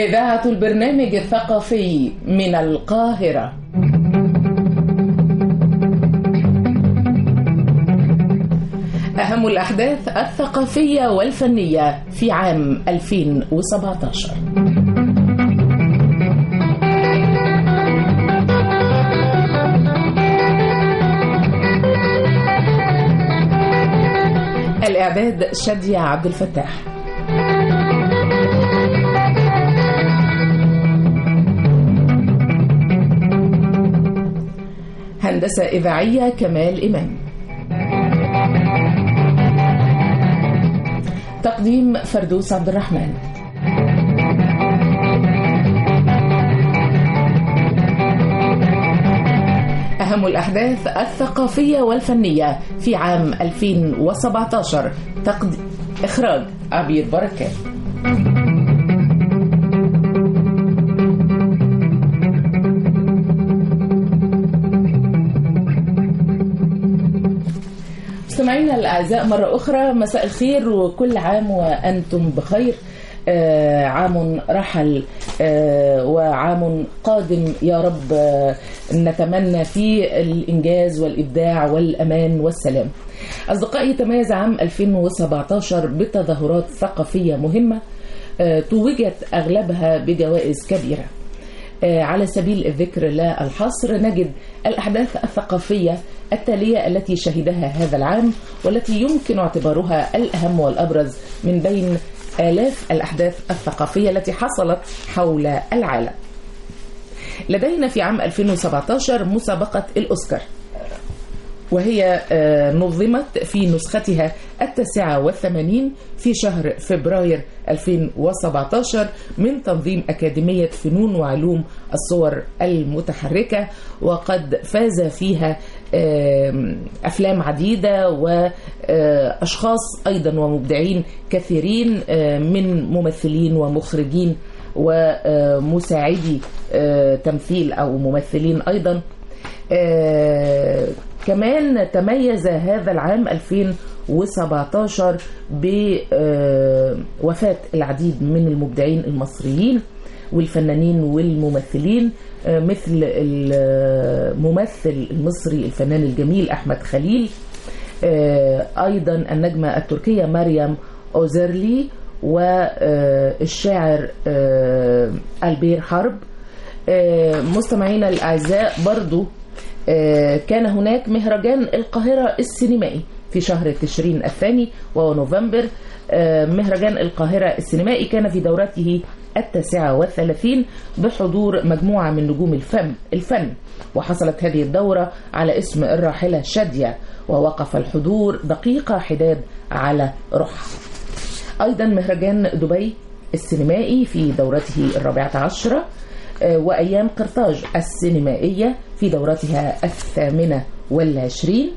إذاعة البرنامج الثقافي من القاهرة أهم الأحداث الثقافية والفنية في عام 2017 الإعداد شادية عبد الفتاح هندسة إذاعية كمال إمام تقديم فردوس عبد الرحمن أهم الأحداث الثقافية والفنية في عام 2017 تقد... إخراج عبير بركات مستمعينا الأعزاء مرة أخرى مساء الخير وكل عام وأنتم بخير آه عام رحل آه وعام قادم يا رب آه نتمنى فيه الإنجاز والإبداع والأمان والسلام أصدقائي تميز عام 2017 بتظاهرات ثقافية مهمة توجت أغلبها بجوائز كبيرة على سبيل الذكر لا الحصر نجد الأحداث الثقافية التالية التي شهدها هذا العام والتي يمكن اعتبارها الأهم والأبرز من بين آلاف الأحداث الثقافية التي حصلت حول العالم لدينا في عام 2017 مسابقة الأوسكار وهي نظمت في نسختها التاسعة والثمانين في شهر فبراير 2017 من تنظيم أكاديمية فنون وعلوم الصور المتحركة وقد فاز فيها أفلام عديدة وأشخاص أيضا ومبدعين كثيرين من ممثلين ومخرجين ومساعدي تمثيل أو ممثلين أيضا آه كمان تميز هذا العام 2017 بوفاة العديد من المبدعين المصريين والفنانين والممثلين آه مثل الممثل المصري الفنان الجميل أحمد خليل آه أيضا النجمة التركية مريم أوزرلي والشاعر ألبير حرب مستمعينا الأعزاء برضو كان هناك مهرجان القاهرة السينمائي في شهر تشرين الثاني وهو نوفمبر مهرجان القاهرة السينمائي كان في دورته التاسعة والثلاثين بحضور مجموعة من نجوم الفن, الفن وحصلت هذه الدورة على اسم الراحلة شادية ووقف الحضور دقيقة حداد على روحها أيضا مهرجان دبي السينمائي في دورته الرابعة عشرة وأيام قرطاج السينمائية في دورتها الثامنة والعشرين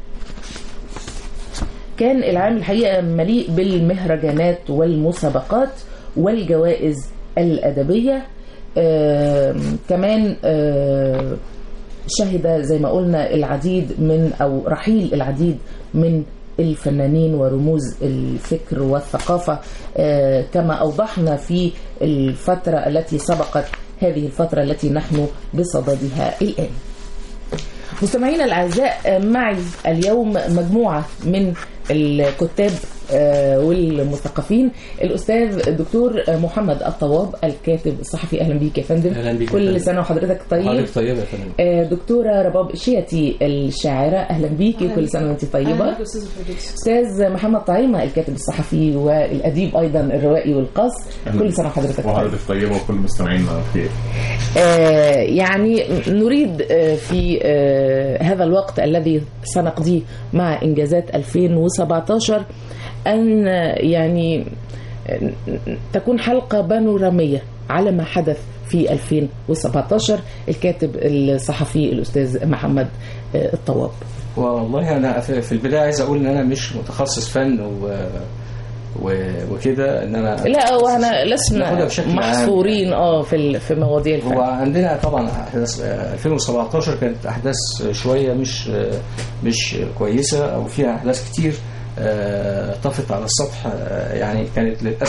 كان العام الحقيقة مليء بالمهرجانات والمسابقات والجوائز الأدبية آه كمان آه شهد زي ما قلنا العديد من أو رحيل العديد من الفنانين ورموز الفكر والثقافة آه كما أوضحنا في الفترة التي سبقت هذه الفترة التي نحن بصددها الآن مستمعينا الأعزاء معي اليوم مجموعة من الكتاب والمثقفين الأستاذ الدكتور محمد الطواب الكاتب الصحفي أهلا بيك يا فندم أهلا بيك كل سنة وحضرتك طيب حضرتك طيبة يا فندم دكتورة رباب شيتي الشاعرة أهلا بيكي كل سنة وأنت طيبة أستاذ محمد طعيمة الكاتب الصحفي والأديب أيضا الروائي والقص كل سنة وحضرتك طيب وحضرتك طيبة وكل مستمعينا بخير آه يعني نريد آه في آه هذا الوقت الذي سنقضيه مع إنجازات 2017 أن يعني تكون حلقة بانورامية على ما حدث في 2017 الكاتب الصحفي الأستاذ محمد الطواب والله أنا في البداية عايز أقول إن أنا مش متخصص فن و وكده ان انا لا وانا لسنا محصورين اه في في مواضيع الفن هو عندنا طبعا احداث 2017 كانت احداث شويه مش مش كويسه او فيها احداث كتير طفت على السطح يعني كانت للاسف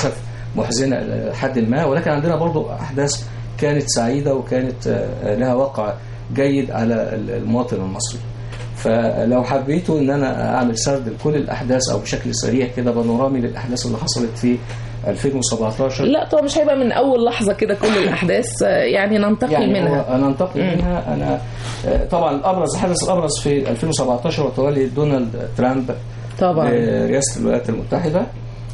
محزنه لحد ما ولكن عندنا برضو احداث كانت سعيده وكانت آه، لها وقع جيد على المواطن المصري فلو حبيتوا ان انا اعمل سرد لكل الاحداث او بشكل سريع كده بانورامي للاحداث اللي حصلت في 2017 لا طبعا مش هيبقى من اول لحظه كده كل الاحداث آه، يعني ننتقل يعني منها هو انا انتقل منها انا آه، طبعا الابرز الحدث الابرز في 2017 وتولي دونالد ترامب طبعا رئاسه الولايات المتحده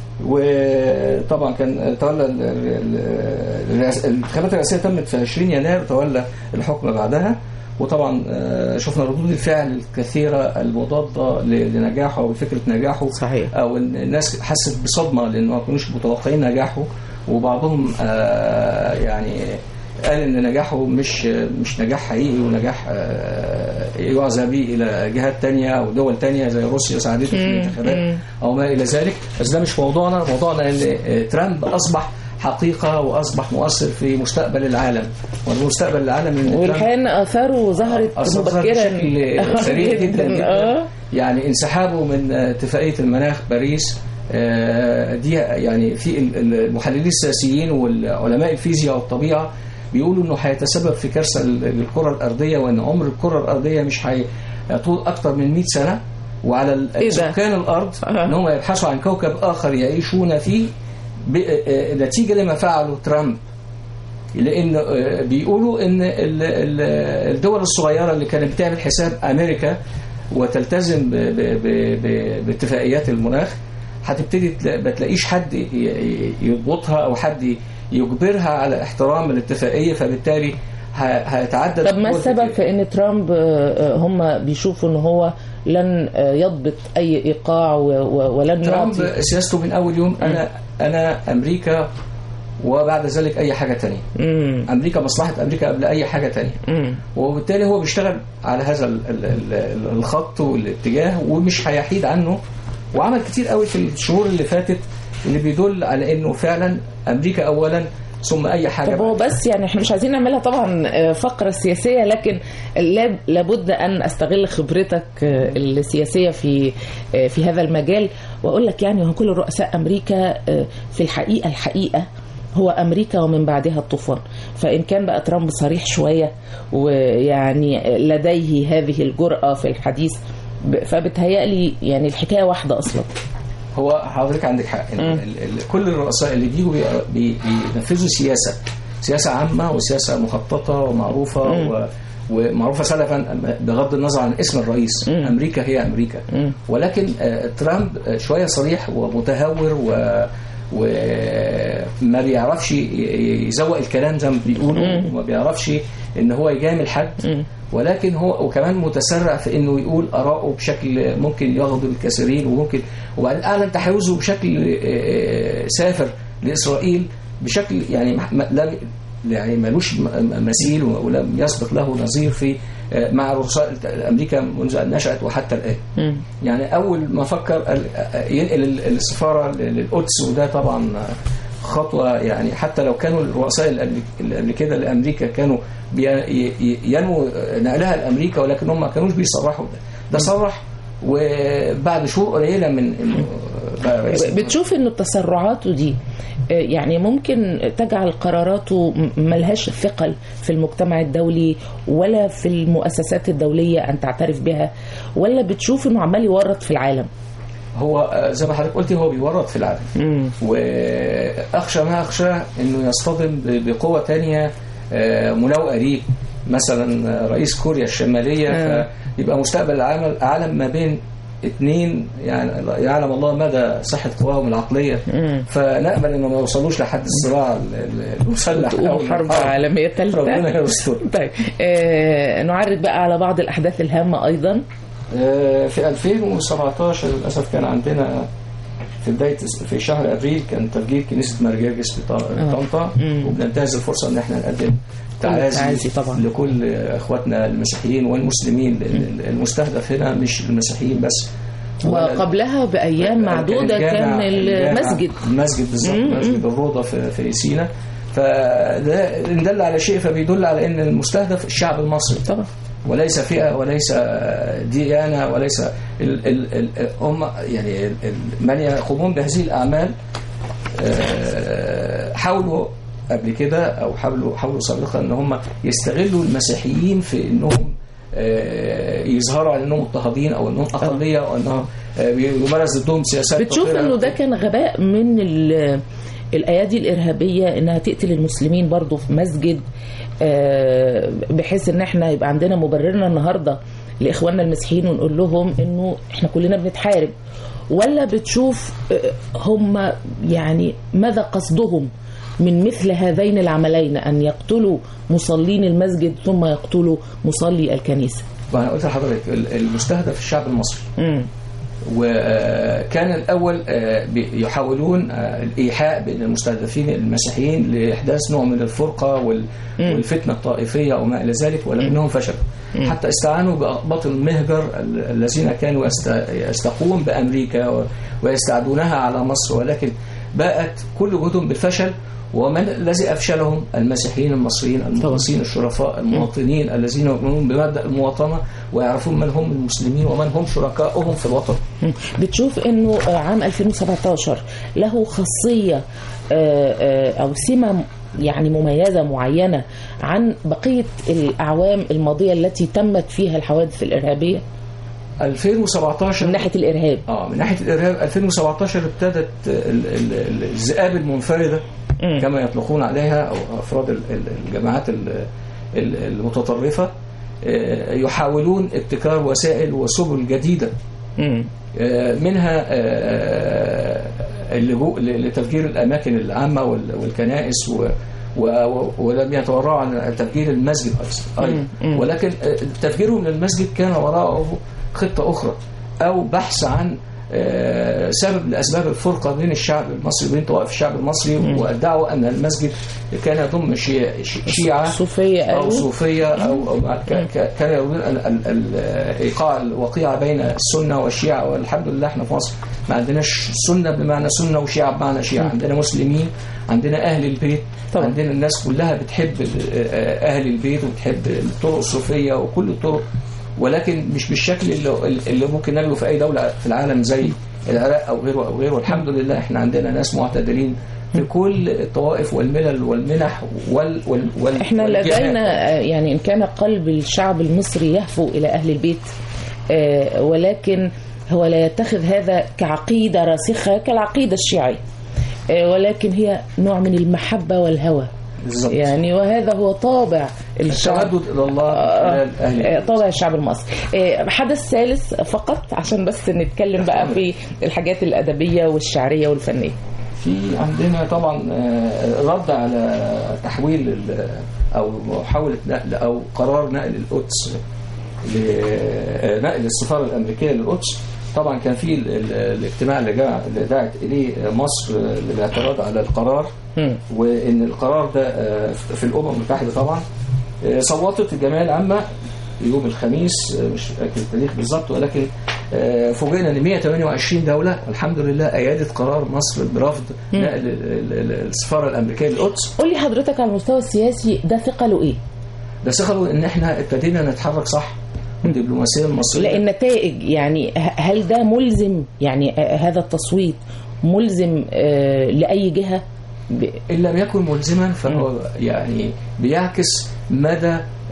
وطبعا كان تولى ال- ال- الرئاس- الانتخابات الرئاسيه تمت في 20 يناير تولى الحكم بعدها وطبعا آه، شفنا ردود الفعل الكثيره المضاده ل- لنجاحه او فكره نجاحه صحيح. او إن الناس حست بصدمه لانه ما كانوش متوقعين نجاحه وبعضهم آه، يعني قال ان نجاحه مش مش نجاح حقيقي ونجاح آه، يعزى به الى جهات تانية او دول تانية زي روسيا ساعدته في الانتخابات او ما الى ذلك بس ده مش موضوعنا موضوعنا ان آه، ترامب اصبح حقيقة وأصبح مؤثر في مستقبل العالم والمستقبل العالم إن ترامب والحقيقه ان اثاره ظهرت أثر مبكرا بشكل سريع جدا جدا اه يعني انسحابه من اتفاقية المناخ باريس آه، دي يعني في ال- ال- المحللين السياسيين والعلماء الفيزياء والطبيعة بيقولوا انه هيتسبب في كارثة لل- للكرة الأرضية وان عمر الكرة الأرضية مش هيطول أكتر من 100 سنة وعلى ال- إيه ده؟ سكان الأرض أها. ان هم يبحثوا عن كوكب آخر يعيشون فيه ب- آه، نتيجة لما فعله ترامب لان آه، بيقولوا ان ال- ال- الدول الصغيره اللي كانت بتعمل حساب امريكا وتلتزم ب- ب- ب- ب- باتفاقيات المناخ هتبتدي تلا- ما تلاقيش حد ي- ي- يضبطها او حد يجبرها على احترام الاتفاقيه فبالتالي ه- هيتعدد طب ما دول السبب كتير. في ان ترامب آه، آه، هم بيشوفوا ان هو لن آه، يضبط اي ايقاع و- و- ولن ترامب يعطي سياسته من اول يوم انا انا امريكا وبعد ذلك اي حاجه تانية مم. امريكا مصلحه امريكا قبل اي حاجه تانية مم. وبالتالي هو بيشتغل على هذا ال- ال- ال- الخط والاتجاه ومش هيحيد عنه وعمل كتير قوي في الشهور اللي فاتت اللي بيدل على انه فعلا امريكا اولا ثم اي حاجه طب هو بعد. بس يعني احنا مش عايزين نعملها طبعا آه، فقرة سياسية لكن لاب- لابد ان استغل خبرتك آه، السياسية في آه، في هذا المجال واقول لك يعني هو كل رؤساء امريكا آه، في الحقيقة الحقيقة هو امريكا ومن بعدها الطوفان فان كان بقى ترامب صريح شوية ويعني لديه هذه الجرأة في الحديث ب- فبتهيألي يعني الحكاية واحدة اصلا هو حضرتك عندك حق إن ال- ال- كل الرؤساء اللي بيجوا بي- بي- بينفذوا سياسه سياسه عامه وسياسه مخططه ومعروفه و ومعروفه سلفا بغض النظر عن اسم الرئيس امريكا هي امريكا ولكن آه، ترامب آه، شويه صريح ومتهور و وما بيعرفش ي- يزوق الكلام زي ما بيقولوا وما بيعرفش ان هو يجامل حد ولكن هو وكمان متسرع في انه يقول اراءه بشكل ممكن يغضب الكثيرين وممكن وبعدين اعلن تحيزه بشكل آه، سافر لاسرائيل بشكل يعني ما- ما- لا يعني ملوش م- مثيل ولم يسبق له نظير في آه، مع رؤساء امريكا منذ ان نشات وحتى الان. يعني اول ما فكر ال- ينقل ال- السفاره للقدس وده طبعا خطوه يعني حتى لو كانوا الرؤساء اللي قبل- اللي قبل كده لامريكا كانوا بي- ي- ي- ينووا نقلها لامريكا ولكن هم ما كانوش بيصرحوا ده ده صرح وبعد شهور قليله من انه بقى رئيس بتشوف انه تسرعاته دي آه، يعني ممكن تجعل قراراته م- ملهاش ثقل في المجتمع الدولي ولا في المؤسسات الدولية أن تعترف بها ولا بتشوف انه عمال يورط في العالم هو آه، زي ما حضرتك قلتي هو بيورط في العالم واخشى ما اخشى انه يصطدم ب- بقوه تانية آه، مناوئه ليه مثلا آه، رئيس كوريا الشماليه آه. فيبقى مستقبل العالم العالم ما بين اثنين يعني يعلم الله مدى صحه قواهم العقليه فنامل انه ما يوصلوش لحد الصراع ال- ال- المسلح تقوم أو حرب الحرب. عالمية ثالثة ربنا يستر طيب آه نعرج بقى على بعض الأحداث الهامة أيضا آه، في 2017 للاسف كان عندنا في بدايه في شهر ابريل كان تفجير كنيسه مرجرجس في طا- طنطا وبننتهز الفرصه ان احنا نقدم تعازي تعازي طبعا. لكل اخواتنا المسيحيين والمسلمين لأن المستهدف هنا مش المسيحيين بس وقبلها بأيام معدودة الجامع- كان الجامع- المسجد المسجد بالظبط مسجد الروضه في في سينا فده إن دل على شيء فبيدل على ان المستهدف الشعب المصري طبعا وليس فئة وليس ديانة وليس ال ال ال هم يعني ال- ال- من يقومون بهذه الأعمال آه، حاولوا قبل كده او حاولوا حاولوا سابقا ان هم يستغلوا المسيحيين في انهم آه، يظهروا على انهم مضطهدين او انهم اقليه او انهم آه، يمارس ضدهم سياسات بتشوف تطهير انه ده عرقي. كان غباء من ال- الايادي الارهابيه انها تقتل المسلمين برضو في مسجد آه، بحيث ان احنا يبقى عندنا مبررنا النهارده لاخواننا المسيحيين ونقول لهم انه احنا كلنا بنتحارب ولا بتشوف آه، هم يعني ماذا قصدهم من مثل هذين العملين ان يقتلوا مصلين المسجد ثم يقتلوا مصلي الكنيسه وانا قلت لحضرتك ال- المستهدف الشعب المصري امم وكان الأول آه، بي- يحاولون آه، الإيحاء بين المستهدفين المسيحيين لإحداث نوع من الفرقة وال- والفتنة الطائفية وما إلى ذلك ولكنهم فشلوا حتى استعانوا بأقباط المهجر ال- الذين كانوا يست- يستقون بأمريكا و- ويستعدونها على مصر ولكن باءت كل جهودهم بالفشل ومن الذي أفشلهم المسيحيين المصريين المخلصين الشرفاء المواطنين الذين يؤمنون بمبدأ المواطنة ويعرفون من هم المسلمين ومن هم شركائهم في الوطن مم. بتشوف انه آه، عام 2017 له خاصيه آه، آه، او سمه يعني مميزه معينه عن بقيه الاعوام الماضيه التي تمت فيها الحوادث الارهابيه 2017 من ناحيه الارهاب اه من ناحيه الارهاب 2017 ابتدت ال- ال- ال- الذئاب المنفرده مم. كما يطلقون عليها او افراد ال- ال- الجماعات ال- ال- المتطرفه آه، يحاولون ابتكار وسائل وسبل جديده مم. آه، منها آه، اللجوء ل- لتفجير الاماكن العامه وال- والكنائس و و- ولم يتورعوا عن تفجير المسجد أيضا- ايضا مم. ولكن آه، تفجيرهم للمسجد كان وراءه خطه اخرى او بحث عن آه، سبب لاسباب الفرقه بين الشعب المصري وبين طوائف الشعب المصري وادعوا ان المسجد كان يضم شيع- شيعه صوفيه أو قالوا صوفية أو, أو ك- ك- كان يريدون ال- ال- ال- إيقاع الوقيعة بين السنة والشيعة والحمد لله احنا في مصر ما عندناش سنة بمعنى سنة وشيعة بمعنى شيعة عندنا مسلمين عندنا أهل البيت طبعا. عندنا الناس كلها بتحب ال- أهل البيت وبتحب الطرق الصوفية وكل الطرق ولكن مش بالشكل اللي, اللي ممكن نجده في أي دولة في العالم زي العراق أو غيره أو غيره الحمد لله احنا عندنا ناس معتدلين في كل الطوائف والملل والمنح وال, وال, وال احنا والجهات. لدينا آه، يعني ان كان قلب الشعب المصري يهفو الى اهل البيت آه، ولكن هو لا يتخذ هذا كعقيده راسخه كالعقيده الشيعيه آه، ولكن هي نوع من المحبه والهوى بالظبط يعني وهذا هو طابع الشعب التردد الى الله من خلال اهل آه، البيت. طابع الشعب المصري آه، حدث ثالث فقط عشان بس نتكلم بقى في الحاجات الأدبية والشعرية والفنية في عندنا طبعا آه، رد على تحويل ال- او محاوله نقل او قرار نقل القدس ل- آه، نقل السفاره الامريكيه للقدس طبعا كان في ال- ال- الاجتماع اللي جاء اللي دعت اليه مصر للاعتراض على القرار مم. وان القرار ده آه، في الامم المتحده طبعا آه، صوتت الجمعيه العامه يوم الخميس آه، مش فاكر التاريخ بالظبط ولكن آه، فوجئنا ان 128 دوله الحمد لله ايدت قرار مصر برفض نقل ال- ال- ال- السفاره الامريكيه للقدس قول لي حضرتك على المستوى السياسي ده ثقله ايه؟ ده ثقلوا ان احنا ابتدينا نتحرك صح الدبلوماسيه المصريه لا النتائج يعني ه- هل ده ملزم يعني آه، هذا التصويت ملزم آه، لأي جهة ب- إن لم يكن ملزما فهو يعني بيعكس مدى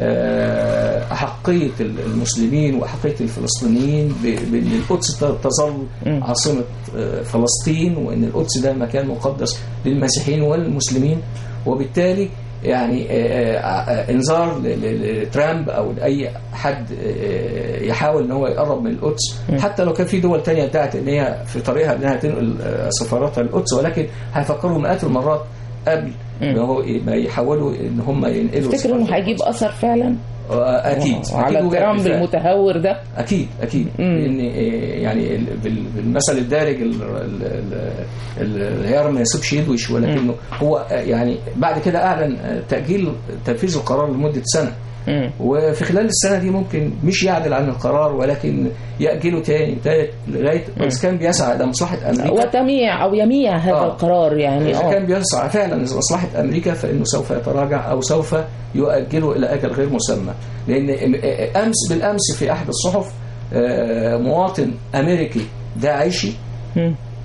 آه، أحقية المسلمين وأحقية الفلسطينيين ب- بأن القدس ت- تظل مم. عاصمة آه، فلسطين وأن القدس ده مكان مقدس للمسيحيين والمسلمين وبالتالي يعني آه، آه، انذار ل- ل- لترامب او لاي حد آه، يحاول ان هو يقرب من القدس حتى لو كان في دول تانية ادعت ان هي في طريقها انها تنقل آه، سفاراتها للقدس ولكن هيفكروا مئات المرات قبل ما هو ما يحاولوا ان هم ينقلوا تفتكر انه سفارات هيجيب اثر فعلا آه، اكيد على أكيد وجه ترامب بالفعل. المتهور ده اكيد اكيد مم. لان آه، يعني ال- بال- بالمثل الدارج ال- ال- ال- ال- العيار ما يسيبش يدوش ولكنه هو آه، يعني بعد كده اعلن آه، تاجيل تنفيذ القرار لمده سنه مم. وفي خلال السنه دي ممكن مش يعدل عن القرار ولكن ياجله تاني تالت لغايه بس كان بيسعى الى مصلحه امريكا وتميع او يميع هذا آه. القرار يعني إذا اه كان بيسعى فعلا لمصلحة أمريكا فإنه سوف يتراجع أو سوف يؤجله إلى أجل غير مسمى لأن أمس بالأمس في أحد الصحف آه، مواطن أمريكي داعشي مم.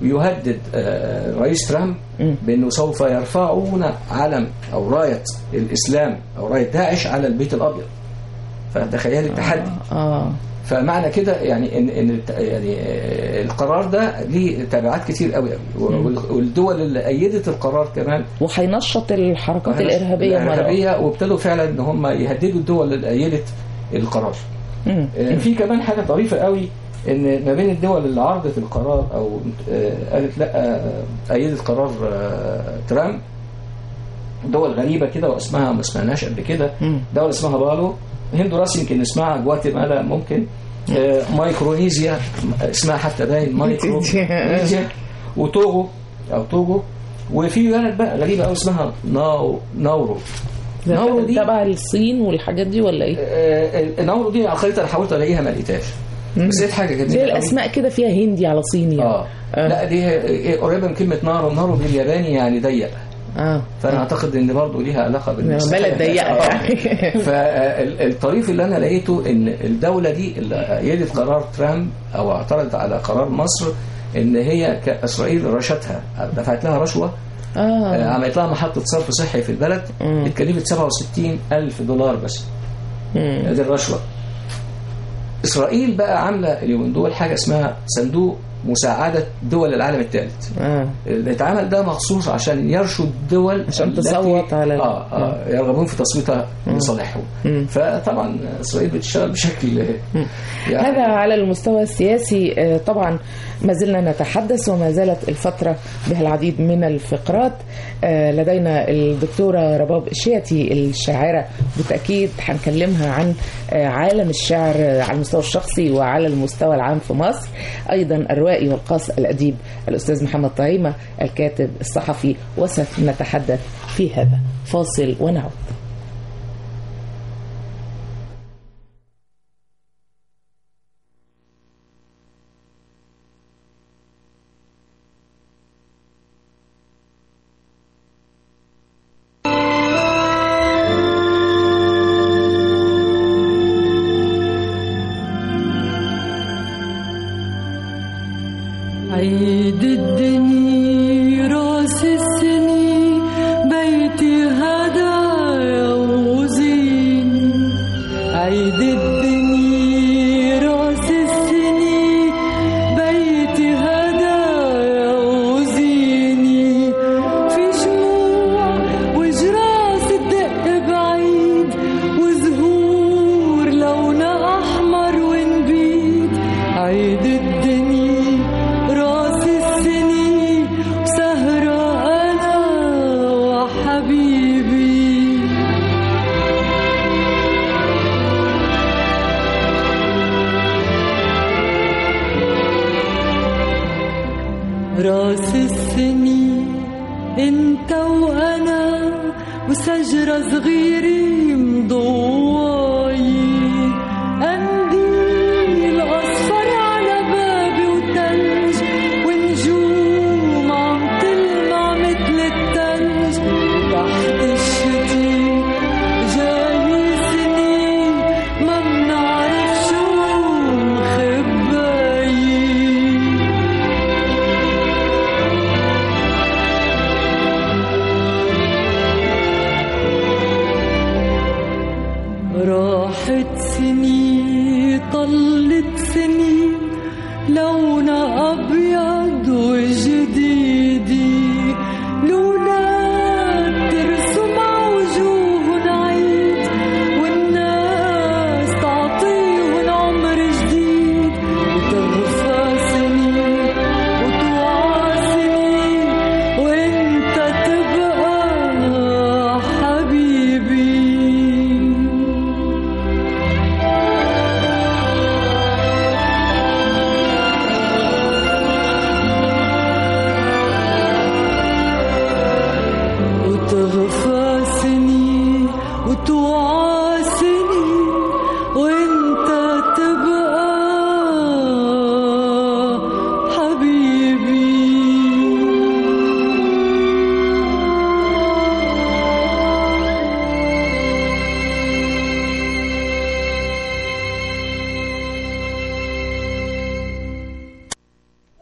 ويهدد آه، رئيس ترامب بأنه سوف يرفعون علم أو راية الإسلام أو راية داعش على البيت الأبيض فتخيل التحدي اه فمعنى كده يعني ان ان الت- يعني آه، القرار ده ليه تبعات كتير قوي قوي وال- والدول اللي ايدت القرار كمان وهينشط الحركات الارهابيه مرة الارهابيه وابتدوا فعلا ان هم يهددوا الدول اللي ايدت القرار مم. آه، في كمان حاجه طريفه قوي ان ما بين الدول اللي عرضت القرار او آه، قالت لا آه، ايدت قرار آه، ترامب دول غريبه كده واسمها ما سمعناش قبل كده مم. دوله اسمها بالو هندوراس يمكن نسمعها جواتيمالا ممكن آه، مايكرونيزيا اسمها حتى باين مايكرونيزيا وتوغو او توغو وفي بلد بقى غريبه قوي اسمها ناو ناورو ناورو دي تبع الصين والحاجات دي ولا ايه؟ آه، ناورو دي على الخريطه انا حاولت الاقيها ما لقيتهاش بس لقيت حاجه جميله زي قوي. الاسماء كده فيها هندي على صيني اه لا دي هي- قريبه من كلمه نارو نارو بالياباني يعني ضيق اه فانا اعتقد ان برضه ليها علاقه بالمسألة. بلد ضيقة آه. يعني. فالطريف اللي انا لقيته ان الدوله دي اللي ايدت قرار ترامب او اعترضت على قرار مصر ان هي كاسرائيل رشتها دفعت لها رشوه آه، اه عملت لها محطه صرف صحي في البلد مم. اتكلفت 67 الف دولار بس مم. دي الرشوه اسرائيل بقى عامله اليومين دول حاجه اسمها صندوق مساعده دول العالم الثالث اه اللي اتعمل ده مخصوص عشان يرشد الدول عشان التي- تصوت على- اه, آه يرغبون في تصويتها لصالحهم مم. فطبعا اسرائيل بتشتغل بشكل يعني هذا على المستوى السياسي آه، طبعا ما زلنا نتحدث وما زالت الفترة بها العديد من الفقرات آه، لدينا الدكتورة رباب الشياتي الشاعرة بالتأكيد هنكلمها عن آه، عالم الشعر آه، على المستوى الشخصي وعلى المستوى العام في مصر أيضا الروائي والقاص الأديب الأستاذ محمد طعيمة الكاتب الصحفي وسنتحدث في هذا فاصل ونعود عيد الدنيا راس السنين بيتي هدايا وزين عيد الدنيا راس السنين بيتي هدايا وزيني في شموع وجراس الدق بعيد وزهور لونها احمر ونبيد عيد الدنيا راس السنين وسهرة أنا وحبيبي راس السنين انت وانا وشجرة صغيرة مضواي قنديل اصفر على بابي وتلج ونجوم عم تلمع مثل التلج تحت الشتي جاي سنين ما بنعرف شو مخبايي راحت سنين طلت سنين لونها أبيض وجديدي لولا ترسم وجوهن عيد والناس تعطيهن عمر جديد وتغفى سنين وتوعى سنين وانت تبقى حبيبي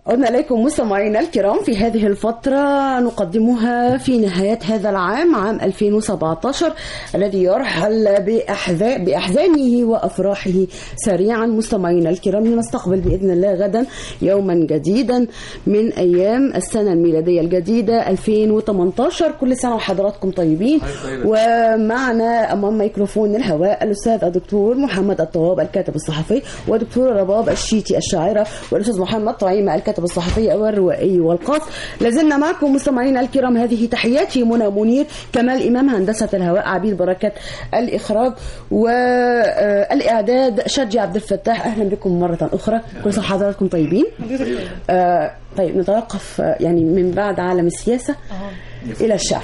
عدنا إليكم مستمعينا الكرام في هذه الفترة نقدمها في نهاية هذا العام عام 2017 الذي يرحل بأحذا- بأحزانه وأفراحه سريعا مستمعينا الكرام لنستقبل بإذن الله غدا يوما جديدا من أيام السنة الميلادية الجديدة 2018 كل سنة وحضراتكم طيبين ومعنا أمام ميكروفون الهواء الأستاذ الدكتور محمد الطواب الكاتب الصحفي ودكتور رباب الشيتي الشاعرة والأستاذ محمد طعيمة الكاتب الصحفي والروائي والقاص لازلنا معكم مستمعينا الكرام هذه تحياتي منى منير كمال إمام هندسة الهواء عبيد بركات الإخراج والإعداد شجي عبد الفتاح أهلا بكم مرة أخرى كل سنة وحضراتكم طيبين آه طيب نتوقف آه، يعني من بعد عالم السياسة إلى الشعر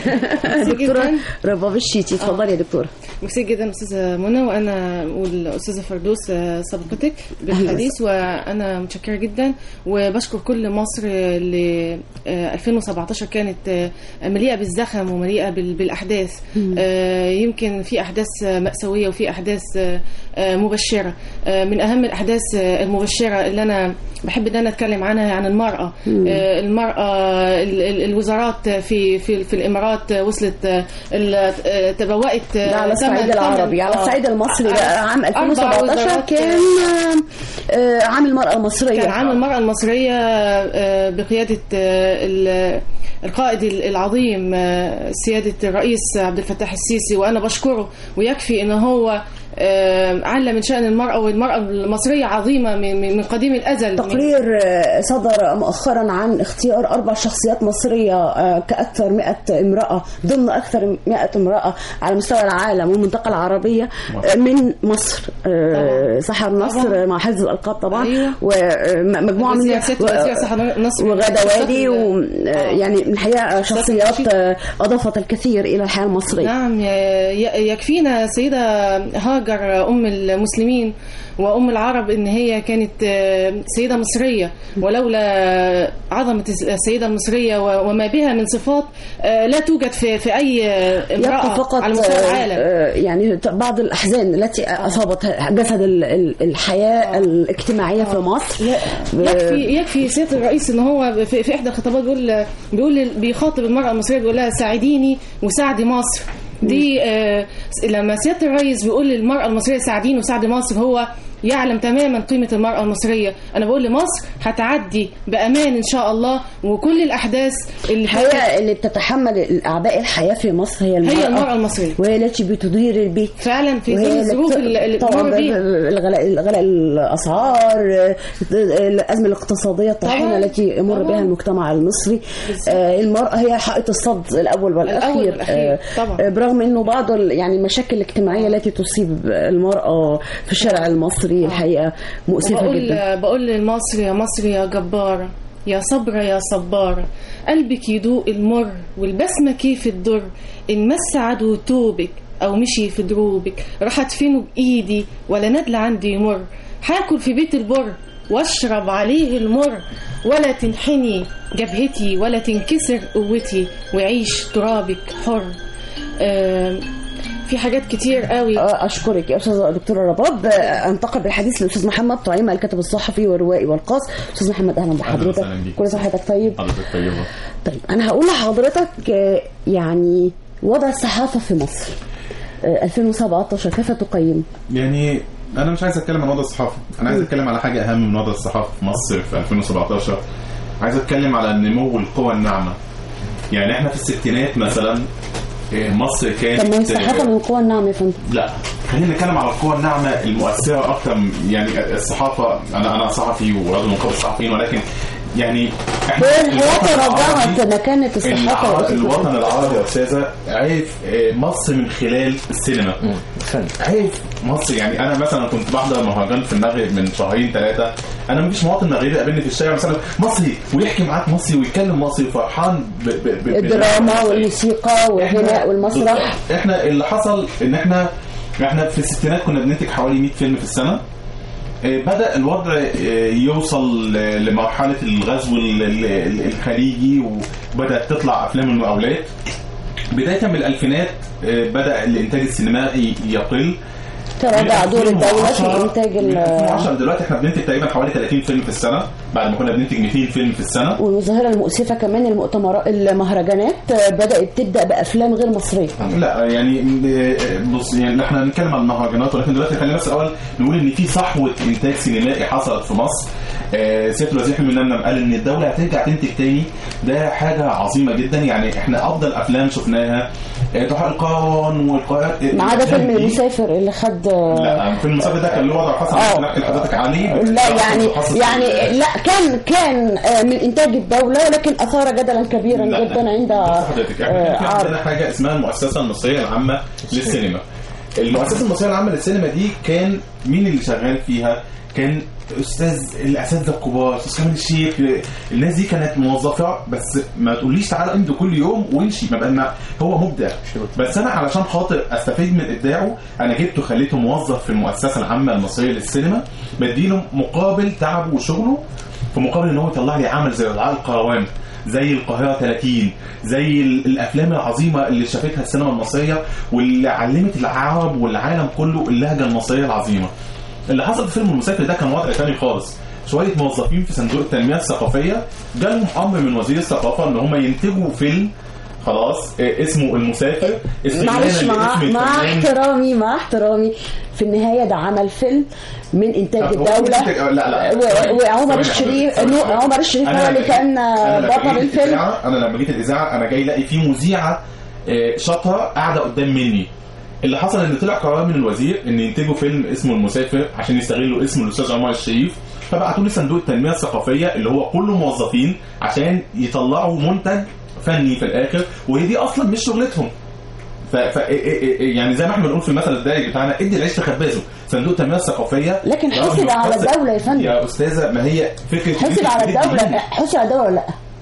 دكتورة جداً. رباب الشيتي اتفضلي يا دكتورة ميرسي جدا استاذه منى وانا والاستاذه فردوس آه، سبقتك بالحديث وانا متشكره جدا وبشكر كل مصر ل آه، 2017 كانت آه، مليئه بالزخم ومليئه بال- بالاحداث آه، يمكن في احداث آه، ماساويه وفي احداث آه، آه، مبشره آه، من اهم الاحداث آه، المبشره اللي انا بحب ان انا اتكلم عنها عن المراه آه، المراه ال- ال- الوزارات في في في الامارات وصلت آه، ال- آه، تبوأت ده على الصعيد ثمن- العربي على آه. الصعيد المصري بقى عام أربع 2017 وزارات كان آه، آه، عام المرأة المصرية كان عام المرأة المصرية آه، بقيادة آه، ال- القائد العظيم آه، سيادة الرئيس عبد الفتاح السيسي وأنا بشكره ويكفي إن هو آه، علم من شأن المرأة والمرأة المصرية عظيمة من من- من قديم الأزل تقرير آه، صدر مؤخرا عن اختيار أربع شخصيات مصرية آه، كأكثر 100 امرأة ضمن أكثر 100 امرأة على مستوى العالم والمنطقة العربية آه، من مصر آه، سحر نصر طبعاً. مع حفظ الألقاب طبعا أيوة. ومجموعة من وزير ست وزير سحر نصر وغادة وادي آه. ويعني الحقيقة شخصيات آه، أضافت الكثير إلى الحياة المصرية نعم ي- ي- يكفينا سيدة هاجر أم المسلمين وأم العرب إن هي كانت آه، سيدة مصرية ولولا عظمة السيدة المصرية و- وما بها من صفات آه، لا توجد في في أي يبقى امرأة فقط على مستوى آه، العالم آه، يعني بعض الأحزان التي أصابت جسد ال- ال- الحياة الاجتماعية في مصر يكفي يكفي سياده الرئيس ان هو في, في احدى الخطابات بيقول بيقول بيخاطب المراه المصريه بيقول لها ساعديني وساعدي مصر دي آه لما سياده الرئيس بيقول للمراه المصريه ساعديني وساعدي مصر هو يعلم تماما قيمه المراه المصريه انا بقول لمصر هتعدي بامان ان شاء الله وكل الاحداث اللي الحقيقة اللي بتتحمل أعباء الحياة في مصر هي المرأة هي المراه المصريه وهي التي بتدير البيت فعلا في وهي ظل اللي الظروف بت- اللي اللي طبعا بتمر بيها الغلاء غلاء الاسعار الازمه الاقتصاديه الطاحنه طبعاً. التي يمر طبعاً. بها المجتمع المصري آه، المراه هي حائط الصد الاول والاخير الأول والأخير. آه، طبعاً. آه، برغم انه بعض ال- يعني المشاكل الاجتماعيه التي تصيب المراه في الشارع المصري الحقيقه مؤسفه وبقول جدا بقول للمصري يا مصري يا جبارة يا صبرة يا صبارة قلبك يدوق المر والبسمة كيف الدر إن مس عدو توبك أو مشي في دروبك راح أدفنه بإيدي ولا ندل عندي يمر هاكل في بيت البر واشرب عليه المر ولا تنحني جبهتي ولا تنكسر قوتي وعيش ترابك حر آم، في حاجات كتير قوي آه، اشكرك يا استاذه دكتوره رباب آه، انتقل بالحديث للاستاذ محمد طعيمه الكاتب الصحفي والروائي والقاص استاذ محمد اهلا بحضرتك وسهلا بيك. كل سنه وحضرتك طيب حضرتك طيبة طيب انا هقول لحضرتك آه، يعني وضع الصحافه في مصر آه، 2017 كيف تقيم يعني انا مش عايز اتكلم عن وضع الصحافه انا عايز اتكلم على حاجه اهم من وضع الصحافه في مصر في 2017 عايز اتكلم على نمو القوى الناعمه يعني احنا في الستينات مثلا إيه، مصر كانت طب ما هي الصحافه من القوى الناعمه يا فندم لا خلينا نتكلم على القوى الناعمه المؤثره اكتر من- يعني الصحافه انا انا صحفي ورجل نقابه الصحفيين ولكن يعني احنا هي الحياه الوطن تراجعت العربي- مكانه الصحافه الع- وأسس الوطن العربي يا استاذه عرف آه، مصر من خلال السينما فن عارف مصر يعني انا مثلا كنت بحضر مهرجان في المغرب من شهرين ثلاثه انا مفيش مواطن مغربي قابلني في الشارع مثلا مصري ويحكي معاك مصري ويتكلم مصري وفرحان ب ب ب الدراما والموسيقى والغناء والمسرح بالظبط. احنا اللي حصل ان احنا احنا في الستينات كنا بننتج حوالي 100 فيلم في السنه آه، بدأ الوضع آه، يوصل ل- لمرحلة الغزو ال- ال- ال- الخليجي وبدأت تطلع أفلام المقاولات بداية من الألفينات آه، بدأ الإنتاج السينمائي يقل تراجع من دور الدولة في 2010 إنتاج ال- من 2010 دلوقتي احنا بننتج تقريبا حوالي 30 فيلم في السنه بعد ما كنا بننتج 200 فيلم في السنه والظاهرة المؤسفة كمان المؤتمرات المهرجانات بدأت تبدأ بأفلام غير مصرية لا يعني م- بص يعني احنا هنتكلم عن المهرجانات ولكن دلوقتي خلينا بس الاول نقول ان في صحوه انتاج سينمائي حصلت في مصر آه، سياده الوزير حلمي نمنم قال ان الدوله هترجع تنتج تاني ده حاجه عظيمه جدا يعني احنا افضل افلام شفناها آه، ضحى القرن والقاهره ما عدا فيلم المسافر اللي خد لا فيلم المسافر ده كان له وضع خاص آه. ممكن احكي لحضرتك عليه لا يعني خاص في- يعني لا كان كان آه، من انتاج الدوله ولكن اثار جدلا كبيرا لا، جدا عند بص حضرتك احنا آه، كان في عرض عندنا حاجه اسمها المؤسسه المصريه العامه للسينما المؤسسه المصريه العامه للسينما دي كان مين اللي شغال فيها كان استاذ الاساتذه الكبار استاذ كمال الشيخ الناس دي كانت موظفه بس ما تقوليش تعالى امضي كل يوم وامشي ما بقى ما هو مبدع بس انا علشان خاطر استفيد من ابداعه انا جبته خليته موظف في المؤسسه العامه المصريه للسينما بديله مقابل تعبه وشغله في مقابل ان هو يطلع لي عمل زي العاب القروان زي القاهره 30 زي ال- الافلام العظيمه اللي شافتها السينما المصريه واللي علمت العرب والعالم كله اللهجه المصريه العظيمه اللي حصل في فيلم المسافر ده كان وضع تاني خالص شويه موظفين في صندوق التنميه الثقافيه جالهم امر من وزير الثقافه ان هم ينتجوا فيلم خلاص آه، اسمه المسافر استغلالا معلش مع لاسم مع الفنان. احترامي مع احترامي في النهايه ده عمل فيلم من انتاج هو الدوله منتج- لا لا و- وعمر ثواني الشريف حضرتك. نو- عمر الشريف أنا هو اللي لما كان جيت- أنا لما بطل جيت الفيلم الإذاعة- انا لما جيت الاذاعه انا جاي الاقي في مذيعه آه، شاطره قاعده قدام مني اللي حصل ان طلع قرار من الوزير ان ينتجوا فيلم اسمه المسافر عشان يستغلوا اسم الاستاذ عمر الشريف فبعتوا لي صندوق التنميه الثقافيه اللي هو كله موظفين عشان يطلعوا منتج فني في الاخر وهي دي اصلا مش شغلتهم ف... ف... يعني زي ما احنا بنقول في المثل الدارج بتاعنا ادي العيش لخبازه صندوق التنميه الثقافيه لكن رغم حسب إنه على بتحسب- الدولة يا فندم. يا استاذه ما هي فكره حسب على الدوله حسب على الدوله ولا لا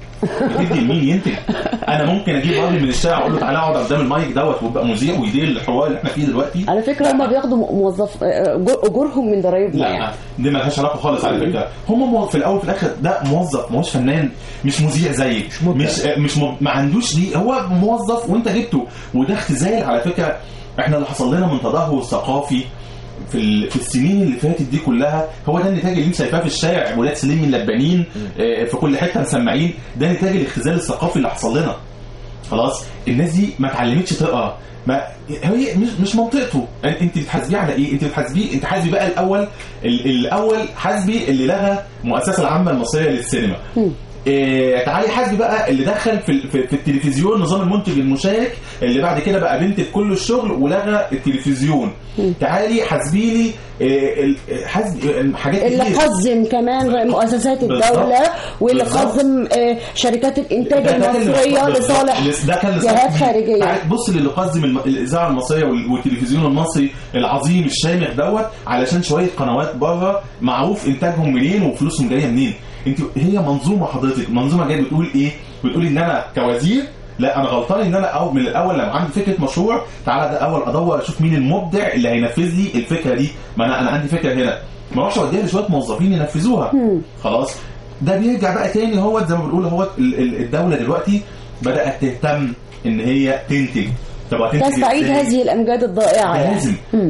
بتدي لمين ينتج انا ممكن اجيب راجل من الشارع اقول له تعالى اقعد قدام المايك دوت ويبقى مذيع ويدير الحوار اللي احنا فيه دلوقتي على فكره هم بياخدوا موظف آه، أجور- اجورهم من ضرايبنا يعني لا دي مالهاش علاقه خالص على فكره هم مو- في الاول وفي الاخر ده موظف ما هوش فنان مش مذيع زيك مش مش م- ما عندوش دي هو موظف وانت جبته وده اختزال على فكره احنا اللي حصل لنا من تدهور ثقافي في ال- في السنين اللي فاتت دي كلها هو ده النتاج اللي انت شايفاه في الشارع ولاد سليم من لبانين آه، في كل حته مسمعين ده نتاج الاختزال الثقافي اللي حصل لنا خلاص الناس دي ما اتعلمتش تقرا ما هي مش مش منطقته أن- انت بتحاسبيه على ايه انت بتحاسبيه انت حاسبي بقى الاول ال- الاول حاسبي اللي لغى المؤسسه العامه المصريه للسينما إيه تعالي حاسبي بقى اللي دخل في, ال- في, في التلفزيون نظام المنتج المشارك اللي بعد كده بقى بنت في كل الشغل ولغى التلفزيون تعالي حاسبي لي إيه ال- حاسبي حاجات اللي كتير. قزم كمان مؤسسات الدولة واللي بالظبط. قزم آه، شركات الإنتاج ده- ده كان المصرية بالظبط. لصالح ده كان جهات لصالح- خارجية تعال بص للي قدم الم- الاذاعه المصريه وال- والتلفزيون المصري العظيم الشامخ دوت علشان شويه قنوات بره معروف انتاجهم منين وفلوسهم جايه منين انت هي منظومه حضرتك منظومه جايه بتقول ايه بتقول ان انا كوزير لا انا غلطان ان انا أو من الاول لما عندي فكره مشروع تعالى ده اول ادور اشوف مين المبدع اللي هينفذ لي الفكره دي ما انا انا عندي فكره هنا ما اروحش اوديها لشويه موظفين ينفذوها خلاص ده بيرجع بقى تاني هو زي ما بنقول هو ال- ال- الدوله دلوقتي بدات تهتم ان هي تنتج طب هتنتج تستعيد إزاي؟ هذه الأمجاد الضائعة ده يعني. لازم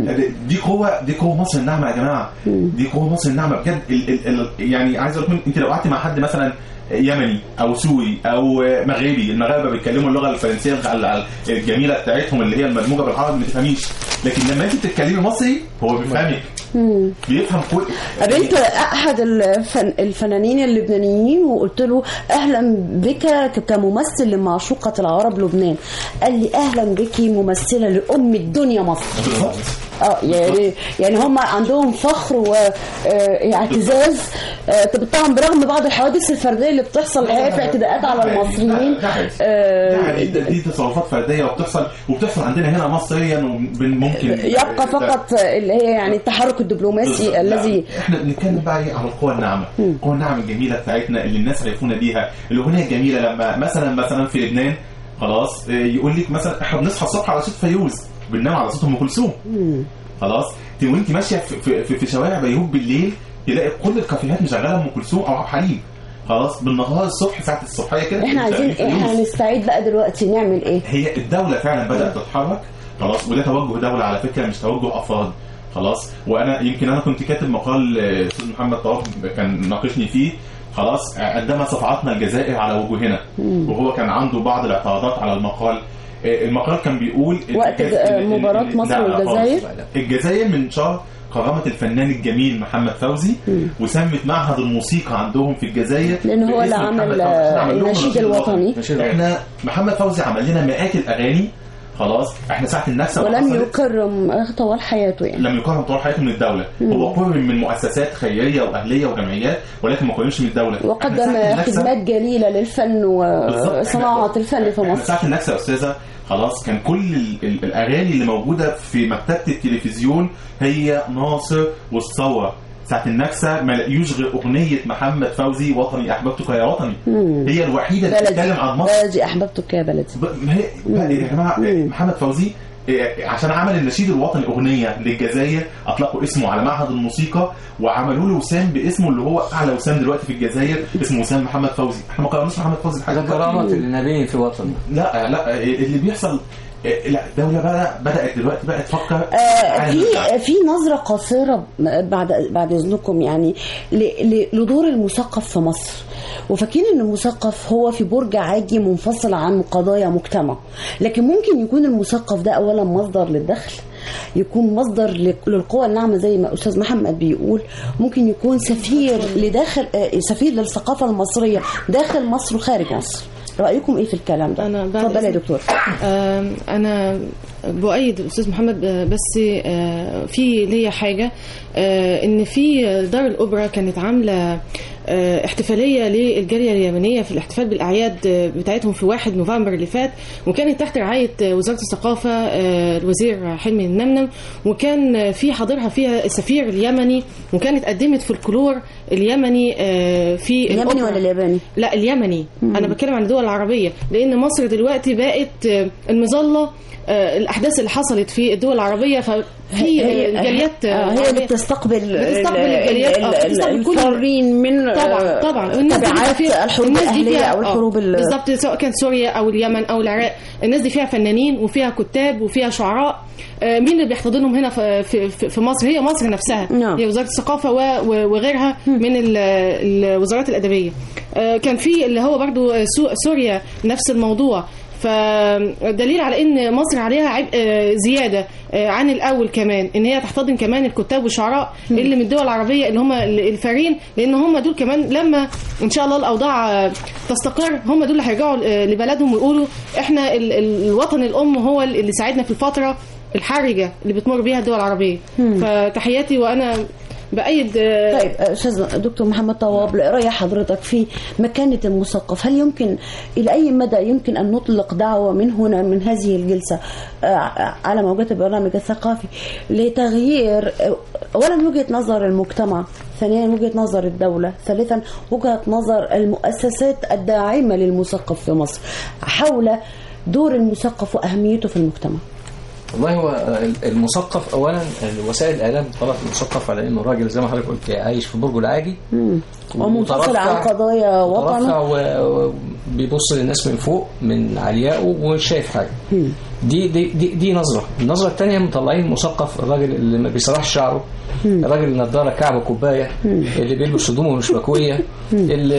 دي قوه دي قوه مصر الناعمه يا جماعه دي قوه مصر الناعمه بجد ال ال ال يعني عايز اقول لكم انت لو قعدت مع حد مثلا يمني او سوري او مغربي المغاربه بيتكلموا اللغه الفرنسيه الع- الجميله بتاعتهم اللي هي المدموجه بالعربي ما تفهميش لكن لما انت بتتكلمي مصري هو بيفهمك بيفهم كل قابلت احد الفن الفنانين اللبنانيين وقلت له اهلا بك ك- كممثل لمعشوقه العرب لبنان قال لي اهلا بك ممثله لام الدنيا مصر بالظبط اه يعني يعني هم عندهم فخر واعتزاز طبعا برغم بعض الحوادث الفرديه اللي بتحصل اللي هي في اعتداءات على المصريين ده حقيقي. آه، ده حقيقي. دي تصرفات فرديه وبتحصل وبتحصل عندنا هنا مصريا وممكن يبقى فقط اللي هي يعني التحرك الدبلوماسي بالظبط. الذي لا، احنا بنتكلم بقى ايه على القوى الناعمه القوى الناعمه الجميله بتاعتنا اللي الناس عرفونا بيها الاغنيه الجميله لما مثلا مثلا في لبنان خلاص اه، يقول لك مثلا احنا بنصحى الصبح على صوت فيروز بننام على صوت ام كلثوم خلاص ت- وانت ماشيه في, في, في, في شوارع بيروت بالليل تلاقي كل الكافيهات مشغله ام كلثوم او عبد الحليم خلاص بالنهار الصبح ساعه الصبحيه كده احنا عايزين بتلاقي احنا فيروز. نستعيد بقى دلوقتي نعمل ايه هي الدولة فعلا بدأت تتحرك خلاص وده توجه دولة على فكرة مش توجه أفراد خلاص وانا يمكن انا كنت كاتب مقال آه، استاذ محمد طواف كان ناقشني فيه خلاص عندما صفعتنا الجزائر على وجوهنا وهو كان عنده بعض الاعتراضات على المقال آه، المقال كان بيقول إن وقت كان- آه، إن- إن- مباراة إن- مصر لا، لا والجزائر؟ خالص. الجزائر من شهر كرامة الفنان الجميل محمد فوزي وسمت معهد الموسيقى عندهم في الجزائر لأن هو اللي باسم محمد عمل فوزي. عشان عمل لهم النشيد الوطني. احنا محمد فوزي عمل لنا مئات الاغاني خلاص احنا ساعه النكسه ما ولم حصلت، يكرم طوال حياته يعني لم يكرم طول حياته من الدوله هو كرم من مؤسسات خيريه واهليه وجمعيات ولكن ما كرمش من الدوله إحنا وقدم ساعة النكسة- خدمات جليلة للفن بالظبط. وصناعة إحنا- الفن في احنا مصر ساعه النكسه يا استاذه خلاص كان كل ال- ال- الاغاني اللي موجوده في مكتبه التلفزيون هي ناصر والثوره ساعة النكسة ما لقيوش غير أغنية محمد فوزي وطني أحببتك يا وطني هي الوحيدة اللي بتتكلم عن مصر بلدي أحببتك يا بلدي ب- ما هي بقى يا جماعه محمد فوزي إيه، عشان عمل النشيد الوطني اغنيه للجزائر اطلقوا اسمه على معهد الموسيقى وعملوا له وسام باسمه اللي هو اعلى وسام دلوقتي في الجزائر اسمه وسام محمد فوزي احنا ما قررناش محمد فوزي ده لحد كرامة دلوقتي. للنبي في وطنه لا لا اللي بيحصل إيه، لا الدوله بقى بدات دلوقتي بقى تفكر آه، على في المبدأ. في نظرة قصيرة بعد بعد إذنكم يعني ل- ل- لدور المثقف في مصر وفاكرين ان المثقف هو في برج عاجي منفصل عن قضايا مجتمع لكن ممكن يكون المثقف ده اولا مصدر للدخل يكون مصدر ل- للقوى الناعمه زي ما استاذ محمد بيقول ممكن يكون سفير لداخل آه، سفير للثقافه المصريه داخل مصر وخارج مصر رايكم ايه في الكلام ده أنا بعد اتفضل يا إذنك. دكتور آم، انا بؤيد الاستاذ محمد آه، بس آه، في ليا حاجه آه، ان في دار الاوبرا كانت عامله آه، احتفاليه للجاليه اليمنيه في الاحتفال بالاعياد آه، بتاعتهم في 1 نوفمبر اللي فات وكانت تحت رعايه آه، وزاره الثقافه آه، الوزير حلمي النمنم وكان آه، في حاضرها فيها السفير اليمني وكانت قدمت فولكلور اليمني آه، في اليمني الأوبرا. ولا الياباني لا اليمني انا بتكلم عن الدول العربيه لان مصر دلوقتي بقت آه، المظله آه، الاحداث اللي حصلت في الدول العربيه ففي هي- الجاليات آه، هي اللي عربية. بتستقبل بتستقبل ال- الجاليات، ال- آه، ال- بتستقبل كل- الفارين من طبعا آه، طبعا والناس دي بيبقى تبعات فيها- الحروب الناس دي الاهليه فيها- او آه، الحروب ال- بالظبط سواء كان سوريا او اليمن او العراق الناس دي فيها فنانين وفيها كتاب وفيها شعراء آه، مين اللي بيحتضنهم هنا في في في- في مصر هي مصر نفسها نعم. هي وزاره الثقافه و- و- وغيرها من ال- الوزارات الادبيه آه، كان في اللي هو برضو سو- سوريا نفس الموضوع فدليل على ان مصر عليها عبء آه، زياده آه، عن الاول كمان ان هي تحتضن كمان الكتاب والشعراء اللي من الدول العربيه اللي هم الفارين لان هم دول كمان لما ان شاء الله الاوضاع آه، تستقر هم دول اللي هيرجعوا آه، لبلدهم ويقولوا احنا ال- ال- الوطن الام هو اللي ساعدنا في الفتره الحرجه اللي بتمر بيها الدول العربيه فتحياتي وانا بايد آه، طيب آه، استاذ دكتور محمد طواب راي حضرتك في مكانه المثقف هل يمكن الى اي مدى يمكن ان نطلق دعوه من هنا من هذه الجلسه آه، على موجات البرنامج الثقافي لتغيير آه، اولا وجهه نظر المجتمع ثانيا وجهه نظر الدوله ثالثا وجهه نظر المؤسسات الداعمه للمثقف في مصر حول دور المثقف واهميته في المجتمع والله هو المثقف اولا وسائل الاعلام طلعت المثقف على انه راجل زي ما حضرتك قلت عايش في برجه العاجي ومنفصل عن ومترفع- قضايا وطنه مترفع و- وبيبص للناس من فوق من عليائه ومش شايف حاجه دي دي دي, دي نظره النظره الثانيه مطلعين المثقف الراجل اللي ما بيسرحش شعره الراجل اللي نضاره كعب كوبايه اللي بيلبس هدومه مش مكويه اللي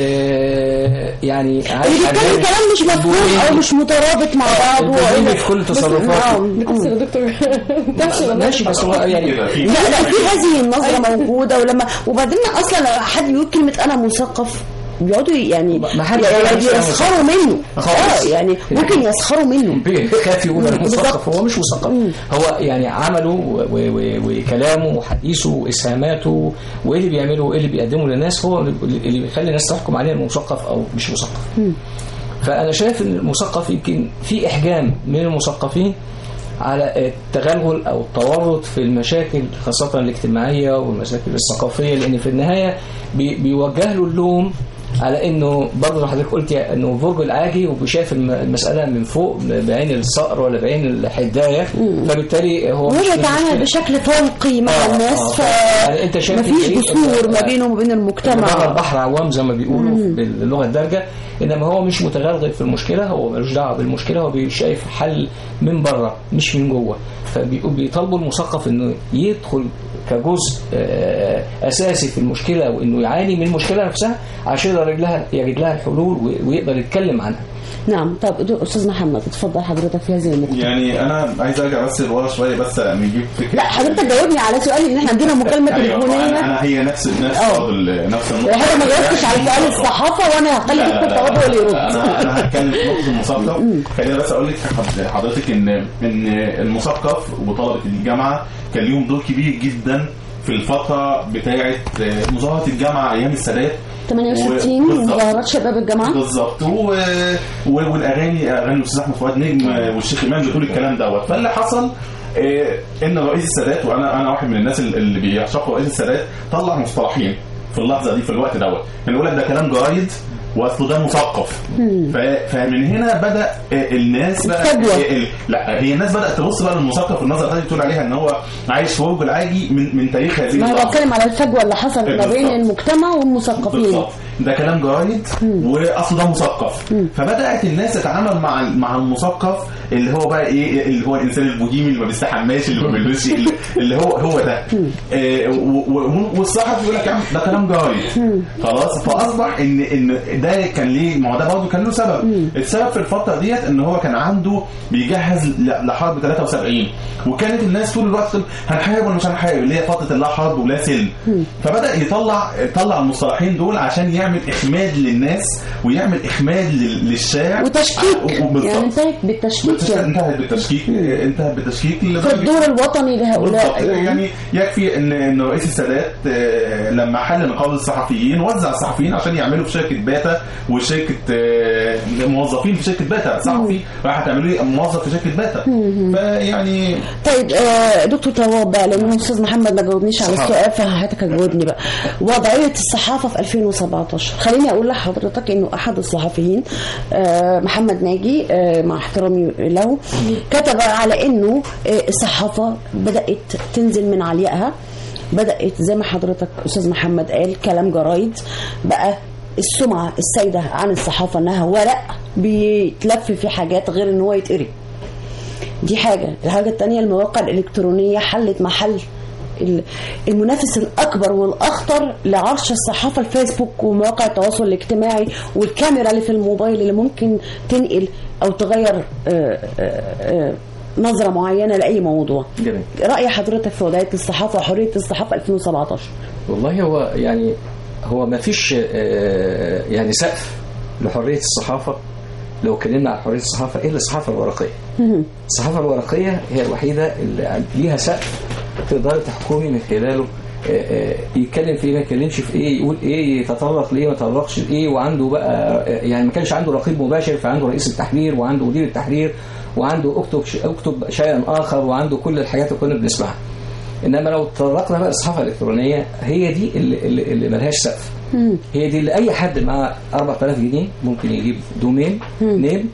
يعني عايش اللي بيتكلم عندنا كلام مش مفهوم او مش مترابط مع بعضه البهيمي في كل تصرفاته. بتحسن يا دكتور تحسن والله. ماشي بس هو يعني كده في لا لا في هذه النظره موجوده ولما وبعدين اصلا لما حد يقول كلمه انا مثقف بيقعدوا يعني ما حدش يعني يقول نفسه أنا يسخروا منه خالص. اه يعني ممكن يسخروا منه بيخاف يقول انا بالظبط. مثقف هو مش مثقف هو يعني عمله و- و- وكلامه وحديثه واسهاماته وايه اللي بيعمله وايه اللي بيقدمه للناس هو اللي بيخلي الناس تحكم عليه انه مثقف او مش مثقف فانا شايف ان المثقف يمكن في احجام من المثقفين على التغلغل او التورط في المشاكل خاصه الاجتماعيه والمشاكل الثقافيه لان في النهايه بي- بيوجه له اللوم على انه برضه حضرتك قلت انه برج العاجي وشايف الم- المساله من فوق بعين الصقر ولا بعين الحدايه فبالتالي هو هو مش بيتعامل المشكلة. بشكل فوقي مع آه، الناس آه، ف يعني أنت شايف مفيش إيه؟ جسور ما آه. بينه وبين بره المجتمع البحر عوام زي ما بيقولوا باللغه الدارجه انما هو مش متغلغل في المشكله هو ملوش دعوه بالمشكله هو شايف حل من بره مش من جوه فبيطالبوا المثقف انه يدخل كجزء آه، اساسي في المشكله وانه يعاني من المشكله نفسها عشان يقدر لها يجد لها الحلول و- ويقدر يتكلم عنها نعم طب دو- استاذ محمد اتفضل حضرتك في هذه النقطه يعني انا عايز ارجع بس لورا شويه بس نجيب فكره لا حضرتك جاوبني على سؤالي ان احنا عندنا مكالمه ايوه تليفونيه انا أنا هي نفس نفس آه. برضه ال- نفس النقطه وحضرتك ما جاوبتش على سؤال الصحافه وانا هخلي لا، دكتور لا، لا. تواب هو اللي يرد انا انا هتكلم في نقطه المثقف خليني بس اقول لك حض- حضرتك ان ان المثقف وطلبه الجامعه كان ليهم دور كبير جدا في الفتره بتاعه مظاهره الجامعه ايام السادات 68 و- بالظبط. مظاهرات شباب الجامعه بالظبط و... و... والاغاني اغاني الاستاذ احمد فؤاد نجم والشيخ امام بتقول الكلام دوت فاللي حصل آه، ان رئيس السادات وانا انا واحد من الناس اللي بيعشقوا رئيس السادات طلع مصطلحين في اللحظه دي في الوقت دوت كان يقول لك ده كلام جرايد واصله ده مثقف ف... فمن هنا بدا آه، الناس بقى الفجوة. آه، ال- لا هي الناس بدات تبص بقى للمثقف النظره اللي بتقول عليها ان هو عايش في برج العاجي من من تاريخ هذه ما انا اللحظة. بتكلم على الفجوه اللي حصلت ما بين بالظبط. المجتمع والمثقفين بالظبط ده كلام جرايد واصله ده مثقف فبدات الناس تتعامل مع مع المثقف اللي هو بقى ايه اللي هو الانسان البوهيمي اللي ما بيستحماش اللي ما بيلبسش اللي- اللي هو هو ده آه، و- و- والصحفي يقول لك يا عم ده كلام جرايد خلاص فاصبح ان ان ده كان ليه ما هو ده برضه كان له سبب السبب في الفتره ديت ان هو كان عنده بيجهز ل- لحرب 73 وكانت الناس طول الوقت تقول هنحارب ولا مش هنحارب اللي هي فتره لا حرب ولا سلم فبدا يطلع يطلع المصطلحين دول عشان يعمل اخماد للناس ويعمل اخماد لل- للشارع وتشكيك وبالظبط. يعني انتهت بالتشكيك بالتشكيك- يعني انتهت بالتشكيك انتهت بالتشكيك في لدرجة- الدور الوطني بالظبط لهؤلاء يعني يعني يكفي ان ان رئيس السادات آه، لما حل نقابه الصحفيين وزع الصحفيين عشان يعملوا في شركه باتا وشركه آه، موظفين في شركه باتا صحفي راح تعملوا لي موظف في شركه باتا فيعني طيب آه، دكتور تواب بقى لان الاستاذ محمد ما جاوبنيش على صحافة. السؤال فحضرتك هتجاوبني بقى وضعيه الصحافه في 2017 خليني اقول لحضرتك انه احد الصحفيين آه، محمد ناجي آه، مع احترامي له كتب على انه آه، الصحافه بدات تنزل من عليائها بدات زي ما حضرتك استاذ محمد قال كلام جرايد بقى السمعه السائده عن الصحافه انها ورق بيتلف في حاجات غير ان هو يتقري دي حاجة الحاجة التانية المواقع الإلكترونية حلت محل ال- المنافس الأكبر والأخطر لعرش الصحافة الفيسبوك ومواقع التواصل الاجتماعي والكاميرا اللي في الموبايل اللي ممكن تنقل أو تغير آه، آه، آه، نظرة معينة لأي موضوع جميل رأي حضرتك في وضعية الصحافة وحرية الصحافة 2017 والله هو يعني هو ما فيش آه، يعني سقف لحرية الصحافة لو اتكلمنا عن حرية الصحافة إلا الصحافة الورقية الصحافة الورقية هي الوحيدة اللي ليها سقف تقدر تحكمي من خلاله آه، آه، يتكلم في ايه ما يتكلمش في ايه يقول ايه يتطرق ليه ما يتطرقش لايه وعنده بقى آه، يعني ما كانش عنده رقيب مباشر فعنده رئيس التحرير وعنده مدير التحرير وعنده اكتب ش- اكتب شيئا اخر وعنده كل الحاجات اللي كنا بنسمعها انما لو تطرقنا بقى للصحافه الالكترونيه هي دي اللي, اللي, اللي ملهاش سقف هي دي اللي اي حد معاه 4000 جنيه ممكن يجيب دومين نيم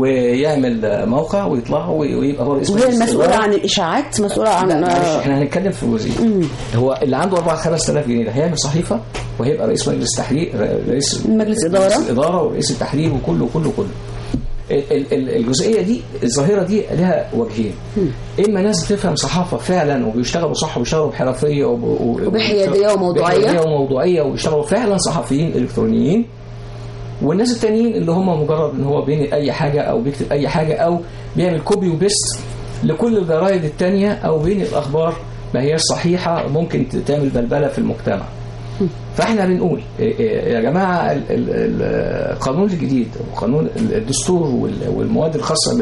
ويعمل موقع ويطلع وي- ويبقى هو رئيس وهي مجلس المسؤولة الإدارة. عن الإشاعات مسؤولة عن لا معلش احنا هنتكلم في جزئيه هو اللي عنده 4 5000 جنيه ده هيعمل صحيفه وهيبقى رئيس مجلس تحرير رئيس مجلس إدارة. مجلس الاداره ورئيس التحرير وكله كله كله ال- ال- ال- الجزئيه دي الظاهره دي لها وجهين اما ناس بتفهم صحافه فعلا وبيشتغلوا صح وبيشتغلوا بحرفيه وب- و- وبحيادية وموضوعية. بحيادية وموضوعيه ويشتغلوا فعلا صحفيين الكترونيين والناس التانيين اللي هم مجرد ان هو بينقل اي حاجه او بيكتب اي حاجه او بيعمل كوبي وبيست لكل الجرايد التانية او بينقل اخبار ما هياش صحيحه ممكن تعمل بلبله في المجتمع فاحنا بنقول إيه إيه يا جماعه ال- ال- ال- القانون الجديد وقانون الدستور وال- والمواد الخاصه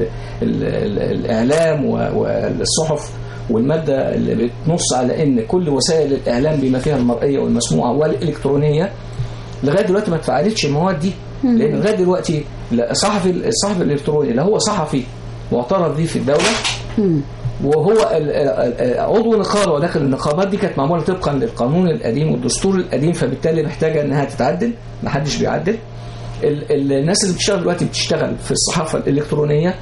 بالاعلام والصحف والماده اللي بتنص على ان كل وسائل الاعلام بما فيها المرئيه والمسموعه والالكترونيه لغايه دلوقتي ما اتفعلتش المواد دي لان لغايه دلوقتي لا- صحفي الصحفي الالكتروني لا هو صحفي معترف بيه في الدوله وهو ال- ال- ال- عضو نقابه وداخل النقابات دي كانت معموله طبقا للقانون القديم والدستور القديم فبالتالي محتاجه انها تتعدل ما حدش بيعدل ال- ال- الناس اللي بتشتغل دلوقتي بتشتغل في الصحافه الالكترونيه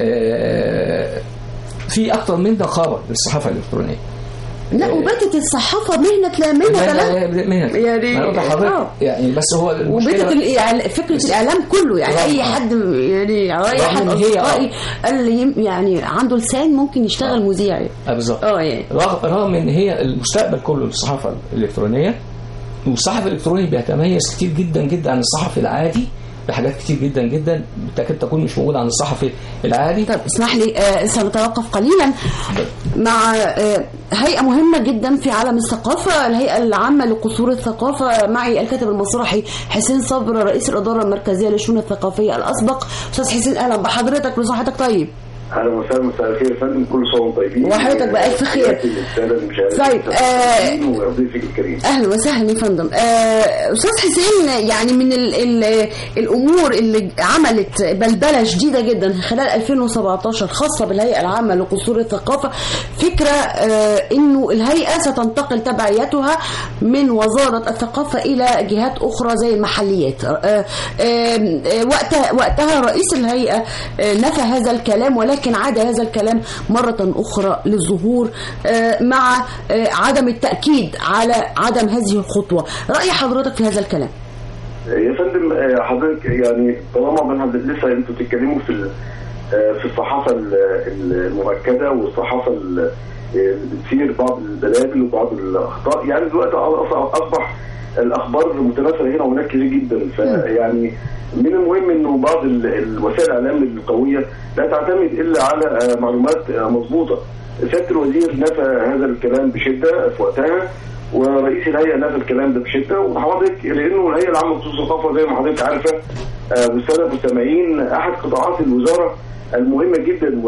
آه، في اكتر من نقابه للصحافه الالكترونيه لا وباتت الصحافه مهنه لا مهنه لا- لها لا- لا- مهنة. يعني- ما أنا بقول لحضرتك آه. يعني بس هو وبدت المشكله الإعل- فكره الاعلام كله يعني رغم- اي حد يعني اي رغم حد إن هي- اصدقائي قال لي يم- يعني عنده لسان ممكن يشتغل مذيع آه، بالظبط اه يعني رغم رغم ان هي المستقبل كله للصحافه الالكترونيه والصحفي الالكتروني بيتميز كتير جدا جدا عن الصحفي العادي بحاجات كتير جدا جدا تكاد تكون مش موجوده عن الصحفي العادي طيب اسمح لي آه سنتوقف قليلا مع آه هيئة مهمة جدا في عالم الثقافة الهيئة العامة لقصور الثقافة معي الكاتب المسرحي حسين صبر رئيس الإدارة المركزية للشؤون الثقافية الأسبق أستاذ حسين أهلا بحضرتك وصحتك طيب اهلا وسهلا مساء الخير يا فندم كل سنه وانتم طيبين وحضرتك بألف خير. تحياتي للساده المشاهدين طيب، آه، وضيفك الكريم اهلا وسهلا يا فندم آه، استاذ حسين يعني من ال ال الامور اللي عملت بلبله شديده جدا خلال 2017 خاصه بالهيئه العامه لقصور الثقافه فكره آه، انه الهيئه ستنتقل تبعيتها من وزاره الثقافه الى جهات اخرى زي المحليات آه، آه، آه، وقتها وقتها رئيس الهيئه آه، نفى هذا الكلام ولكن عاد هذا الكلام مره اخرى للظهور آه، مع آه، عدم التاكيد على عدم هذه الخطوه راي حضرتك في هذا الكلام يا فندم آه، حضرتك يعني طالما بنحب لسه انتوا بتتكلموا في ال- آه، في الصحافه ال- المؤكده والصحافه ال- اللي بتصير بعض البلابل وبعض الاخطاء يعني دلوقتي أص- اصبح الاخبار متناثره هنا وهناك كتير جدا فيعني من المهم انه بعض ال- الوسائل الاعلام القويه لا تعتمد الا على آه، معلومات آه، مظبوطه سياده الوزير نفى هذا الكلام بشده في وقتها ورئيس الهيئه نفى الكلام ده بشده وحضرتك لانه الهيئه العامه لخصوص الثقافه زي ما حضرتك عارفه آه، والساده المستمعين احد قطاعات الوزاره المهمه جدا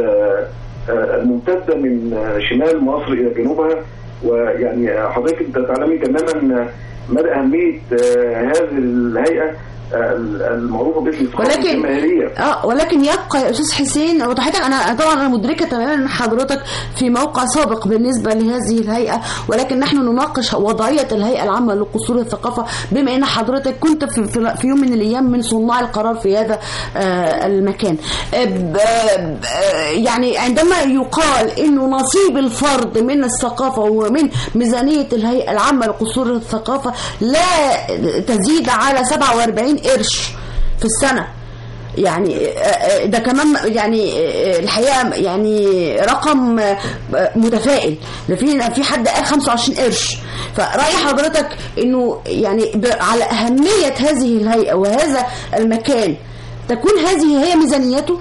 والممتده من آه، شمال مصر الى جنوبها ويعني حضرتك انت تعلمي تماما مدى اهميه آه، هذه الهيئه آه، المعروفه باسم الثقافه ولكن الجماهيريه اه ولكن يبقى يا استاذ حسين وحضرتك انا طبعا انا مدركه تماما ان حضرتك في موقع سابق بالنسبه لهذه الهيئه ولكن نحن نناقش وضعيه الهيئه العامه لقصور الثقافه بما ان حضرتك كنت في, في, في يوم من الايام من صناع القرار في هذا آه المكان آه ب- آه يعني عندما يقال انه نصيب الفرد من الثقافه ومن ميزانيه الهيئه العامه لقصور الثقافه لا تزيد على 47 قرش في السنه يعني آه، آه، ده كمان يعني آه، الحقيقه يعني رقم آه، متفائل ده في في حد قال 25 قرش فراي حضرتك انه يعني ب- على اهميه هذه الهيئه وهذا المكان تكون هذه هي ميزانيته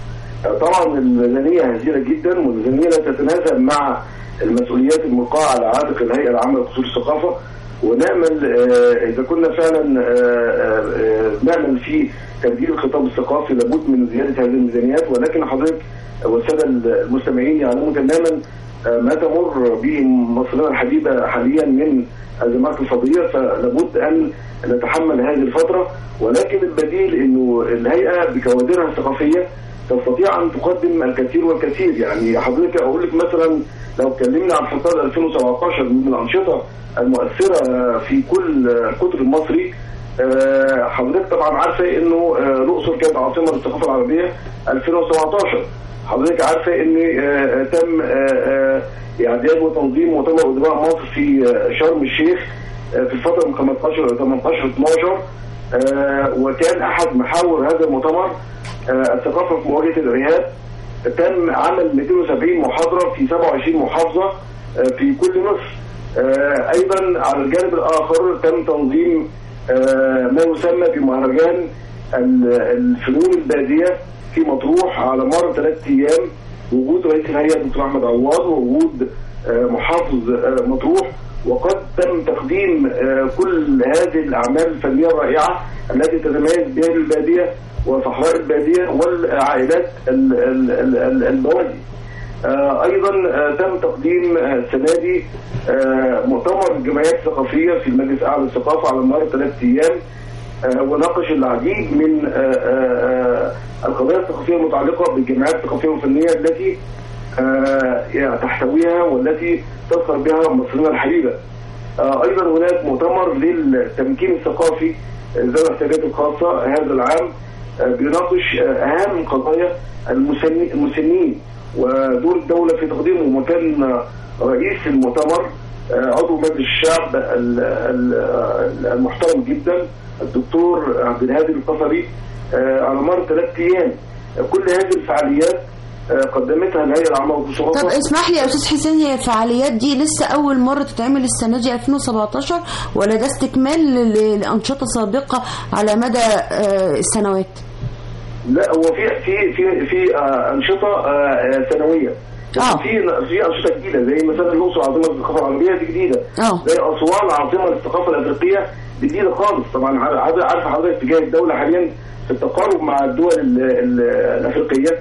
طبعا الميزانيه هزيله جدا والميزانيه لا تتناسب مع المسؤوليات الملقاه على عاتق الهيئه العامه لقصور الثقافه ونامل آه، اذا كنا فعلا آه، آه، آه، نامل في تبديل الخطاب الثقافي لابد من زياده هذه الميزانيات ولكن حضرتك والساده المستمعين يعلمون تماما آه، ما تمر به مصرنا الحبيبه حاليا من ازمات اقتصاديه فلابد ان نتحمل هذه الفتره ولكن البديل انه الهيئه بكوادرها الثقافيه تستطيع ان تقدم الكثير والكثير يعني حضرتك اقول لك مثلا لو اتكلمنا عن حصاد 2017 من الانشطه المؤثره في كل القطر المصري آه، حضرتك طبعا عارفه انه آه، الاقصر كانت عاصمه للثقافه العربيه 2017 حضرتك عارفه ان آه، تم آه، آه، اعداد وتنظيم مؤتمر ادباء مصر في آه، شرم الشيخ آه، في الفتره من 15 18 12 آه، وكان احد محاور هذا المؤتمر آه، الثقافه في مواجهه الارهاب تم عمل 270 محاضره في 27 محافظه آه، في كل مصر آه، ايضا على الجانب الاخر تم تنظيم آه، ما يسمى بمهرجان ال- الفنون الباديه في مطروح على مر ثلاث ايام وجود رئيس الهيئه الدكتور احمد عواد ووجود آه، محافظ آه، مطروح وقد تم تقديم آه، كل هذه الاعمال الفنيه الرائعه التي تتميز بها الباديه وصحراء الباديه والعائلات ال- ال- ال- ال- البوادي. آه، ايضا آه، تم تقديم آه، السنه دي آه، مؤتمر الجمعيات الثقافيه في المجلس الاعلى للثقافه على مدار ثلاث ايام آه، وناقش العديد من آه، آه، آه، القضايا الثقافيه المتعلقه بالجمعيات الثقافيه والفنيه التي آه، يعني تحتويها والتي تفخر بها مصرنا الحبيبة آه، أيضا هناك مؤتمر للتمكين الثقافي ذوي الاحتياجات الخاصة هذا العام آه، بيناقش آه، أهم قضايا المسن- المسنين ودور الدولة في تقديمه وكان آه، رئيس المؤتمر آه، عضو مجلس الشعب ال- ال- المحترم جدا الدكتور عبد الهادي القصري آه، على مر ثلاث أيام آه، كل هذه الفعاليات آه، قدمتها الهيئة العامة طب للشرطة اسمح لي يا استاذ حسين هي الفعاليات دي لسه اول مره تتعمل السنه دي 2017 ولا ده استكمال ل- لانشطه سابقه على مدى آه، السنوات لا هو في في في في آه، انشطه آه، آه، سنويه آه. في في انشطه جديده زي مثلا الاقصر عاصمه الثقافه العربيه دي جديده اه زي اسوان عاصمه الثقافه الافريقيه دي جديده خالص طبعا عارف عارف حضرتك اتجاه الدوله حاليا في التقارب مع الدول ال- ال- الافريقيه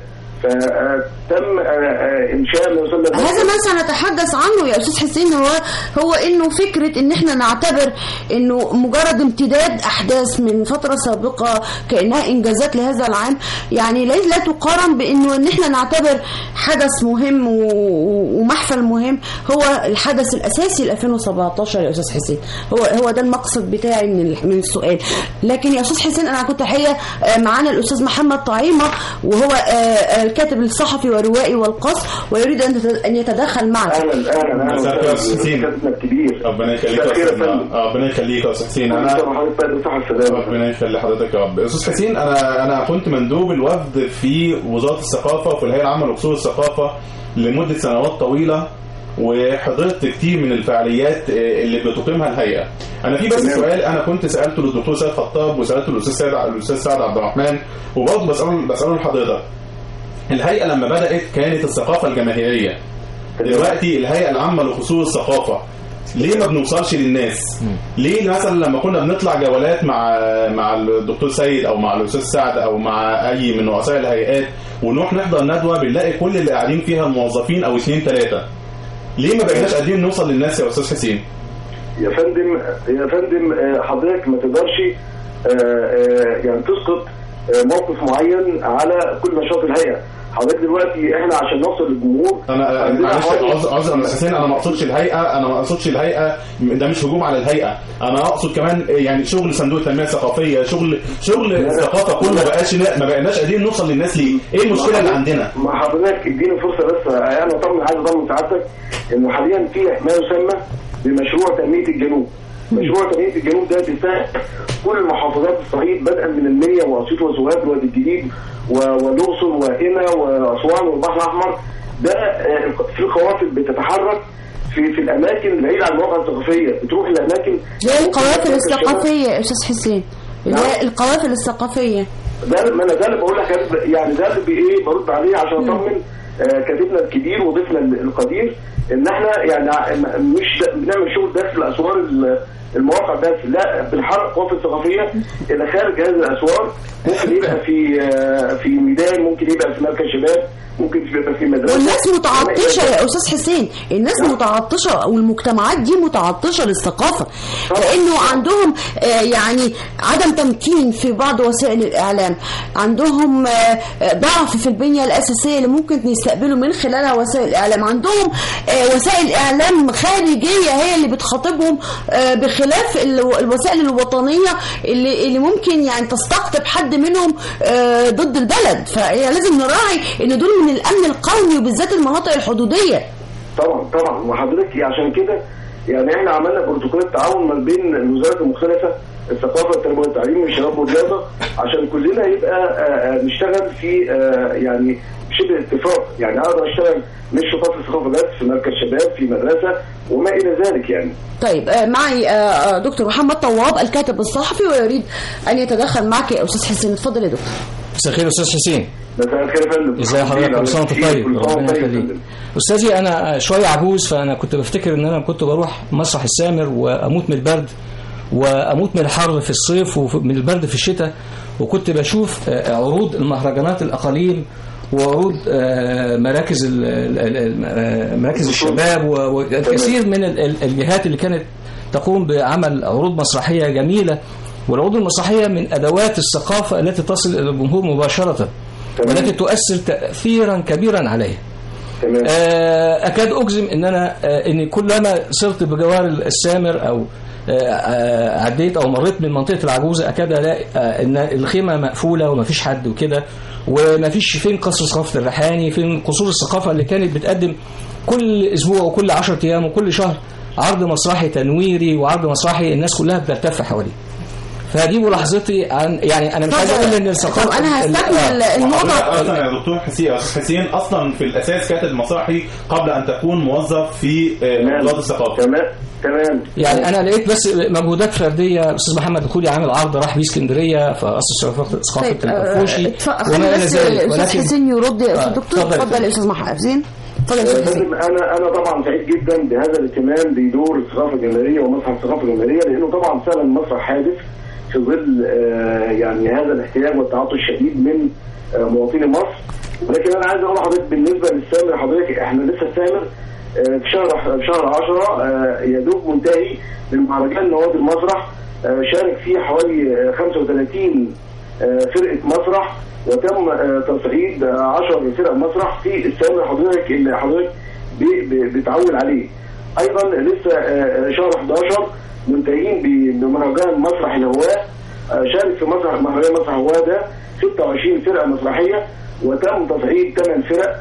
فتم انشاء ما يسمى هذا ما سنتحدث عنه يا استاذ حسين هو هو انه فكره ان احنا نعتبر انه مجرد امتداد احداث من فتره سابقه كانها انجازات لهذا العام يعني لا لا تقارن بانه ان احنا نعتبر حدث مهم و- و- ومحفل مهم هو الحدث الاساسي ل 2017 يا استاذ حسين هو هو ده المقصد بتاعي من ال- من السؤال لكن يا استاذ حسين انا كنت الحقيقه آه، معانا الاستاذ محمد طعيمه وهو آه، آه، الكاتب الصحفي والروائي والقص ويريد ان تت- ان يتدخل معك اهلا اهلا اهلا مساء الخير يا أستاذ حسين. كاتبنا الكبير ربنا يخليك مساء يا الخير يا استاذ فندم. آه، ربنا يخليك يا استاذ حسين انا مساء حضرتك بقى بالصحه والسلامه ربنا يخلي حضرتك يا رب استاذ حسين انا انا كنت مندوب الوفد في وزاره الثقافه وفي الهيئه العامه لاصول الثقافه لمده سنوات طويله وحضرت كتير من الفعاليات آه، اللي بتقيمها الهيئه انا في بس تمام. سؤال انا كنت سالته للدكتور سيد خطاب وسالته للاستاذ سيد الاستاذ سعد عبد الرحمن وبرضه بساله بساله لحضرتك الهيئه لما بدات كانت الثقافه الجماهيريه دلوقتي الهيئه العامه لخصوص الثقافه ليه ما بنوصلش للناس؟ ليه مثلا لما كنا بنطلع جولات مع مع الدكتور سيد او مع الاستاذ سعد او مع اي من رؤساء الهيئات ونروح نحضر ندوه بنلاقي كل اللي قاعدين فيها موظفين او اثنين ثلاثه. ليه ما بقيناش قادرين نوصل للناس يا استاذ حسين؟ يا فندم يا فندم آه، حضرتك ما تقدرش آه، آه، يعني تسقط آه، موقف معين على كل نشاط الهيئه حضرتك دلوقتي احنا عشان نوصل للجمهور انا عندنا معلش حوالي- عذر عذر يا استاذ حسين انا ما اقصدش الهيئه انا ما اقصدش الهيئه ده مش هجوم على الهيئه انا اقصد كمان يعني شغل صندوق التنميه الثقافيه شغل شغل الثقافه كله ما بقاش ما بقيناش قادرين نوصل للناس ليه؟ ايه المشكله اللي عندنا؟ مع حضرتك اديني فرصه بس انا طبعا عايز اطمن سعادتك انه حاليا في ما يسمى بمشروع تنميه الجنوب مشروع تنميه الجنوب ده بيساعد كل محافظات الصعيد بدءا من المنيا واسيوط وسوهاج والوادي الجديد و- والاقصر وقنا واسوان والبحر الاحمر ده آه، في قوافل بتتحرك في في الاماكن البعيده عن المواقع الثقافيه بتروح الاماكن زي القوافل الثقافيه يا استاذ حسين اللي هي نعم. القوافل الثقافيه ده ما انا ده اللي بقول لك يعني ده اللي بايه برد عليه عشان اطمن آه، كاتبنا الكبير وضيفنا القدير ان احنا يعني ع- مش بنعمل شغل داخل اسوار ال- المواقع بس لا بنحرك قوافل ثقافيه الى خارج هذه الاسوار ممكن يبقى في آه، في ميدان ممكن يبقى في مركز شباب ممكن يبقى في مدرسه والناس متعطشه يا استاذ حسين الناس متعطشه والمجتمعات دي متعطشه للثقافه لانه عندهم آه، يعني عدم تمكين في بعض وسائل الاعلام عندهم آه، آه، ضعف في البنيه الاساسيه اللي ممكن يستقبلوا من خلالها وسائل الاعلام عندهم آه، وسائل اعلام خارجيه هي اللي بتخاطبهم آه، بخلاف ال- الوسائل الوطنيه اللي اللي ممكن يعني تستقطب حد منهم آه، ضد البلد فهي لازم نراعي ان دول من الامن القومي وبالذات المناطق الحدوديه طبعا طبعا وحضرتك عشان كده يعني احنا عملنا بروتوكولات تعاون ما بين الوزارات المختلفه الثقافه التربيه والتعليم والشباب والرياضه عشان كلنا يبقى آه، آه، نشتغل في آه، يعني شبه اتفاق يعني اقدر اشتغل مش في فصل الثقافه بس في مركز شباب في مدرسه وما الى ذلك يعني طيب آه، معي آه، آه، دكتور محمد طواب الكاتب الصحفي ويريد ان يتدخل معك يا استاذ حسين اتفضل يا دكتور مساء الخير استاذ حسين مساء الخير يا فندم ازي حضرتك كل سنه وانت طيب كل سنة ربنا وأنت طيب يا يخليك فندم. استاذي انا شويه عجوز فانا كنت بفتكر ان انا كنت بروح مسرح السامر واموت من البرد واموت من الحر في الصيف ومن البرد في الشتاء وكنت بشوف آه، عروض المهرجانات الاقاليم وعروض آه، مراكز ال- ال- ال- آه، مراكز الشباب و- والكثير من ال- ال- الجهات اللي كانت تقوم بعمل عروض مسرحيه جميله والعروض المسرحيه من ادوات الثقافه التي تصل الى الجمهور مباشره تمام. والتي تؤثر تاثيرا كبيرا عليه تمام. آه، اكاد اجزم ان انا آه، ان كلما صرت بجوار السامر او آه، آه، عديت او مريت من منطقه العجوزه اكاد الاقي آه، ان الخيمه مقفوله ومفيش حد وكده ومفيش فين قصر ثقافه الريحاني فين قصور الثقافه اللي كانت بتقدم كل اسبوع وكل 10 ايام وكل شهر عرض مسرحي تنويري وعرض مسرحي الناس كلها بتلتف حواليه فدي ملاحظتي عن يعني انا مش عايز اقول ان الثقافه طب انا هستكمل آه. النقطه اصلا يا دكتور حسين يا أستاذ حسين اصلا في الاساس كاتب مسرحي قبل ان تكون موظف في آه، تمام. وزاره الثقافه تمام تمام يعني انا لقيت بس مجهودات فرديه استاذ محمد الخولي عامل عرض راح بيه اسكندريه فاسس ثقافه ثقافة طيب آه، الفوشي اتف- وما خلي الى بس ذلك الاستاذ حسين يرد يا استاذ آه، دكتور اتفضل يا اتفضل يا استاذ محمد حسين اتفضل يا استاذ حسين فندم، انا انا طبعا سعيد جدا بهذا الاهتمام بدور الثقافه الجماهيريه ومسرح الثقافه الجماهيريه لانه طبعا فعلا مسرح حادث في ظل آه، يعني هذا الاحتياج والتعاطي الشديد من آه، مواطني مصر ولكن انا عايز اقول لحضرتك بالنسبه للسامر حضرتك احنا لسه السامر آه، في شهر في شهر 10 آه، يا دوب منتهي من مهرجان نوادي المسرح آه، شارك فيه حوالي آه، 35 آه، فرقه مسرح وتم آه، تصعيد آه، 10 فرق مسرح في السامر حضرتك اللي حضرتك بي- بي- بتعول عليه ايضا لسه آه، شهر 11 منتهين ب- بمهرجان مسرح الهواه آه، شارك في مسرح مهرجان مسرح الهواه ده 26 فرقه مسرحيه وتم تصعيد 8 فرق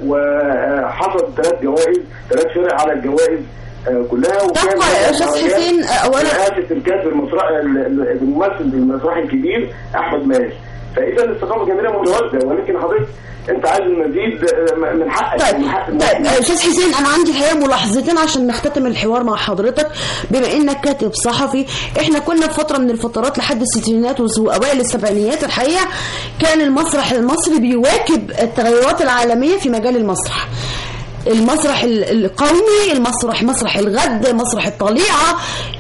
وحصل ثلاث جوائز ثلاث فرق على الجوائز آه، كلها وكان تبقى يا أستاذ مهرجان حسين، آه، أولا- رئاسه الكاتب المسرح الممثل المسرحي الكبير احمد ماهر فاذا الثقافه الجماهيريه متواجده ولكن حضرتك انت عايز المزيد آه، من حقك طيب من حق طيب آه، استاذ حسين انا عندي الحقيقه ملاحظتين عشان نختتم الحوار مع حضرتك بما انك كاتب صحفي احنا كنا في فتره من الفترات لحد الستينات وس- واوائل السبعينيات الحقيقه كان المسرح المصري بيواكب التغيرات العالميه في مجال المسرح المسرح ال- القومي المسرح مسرح الغد مسرح الطليعة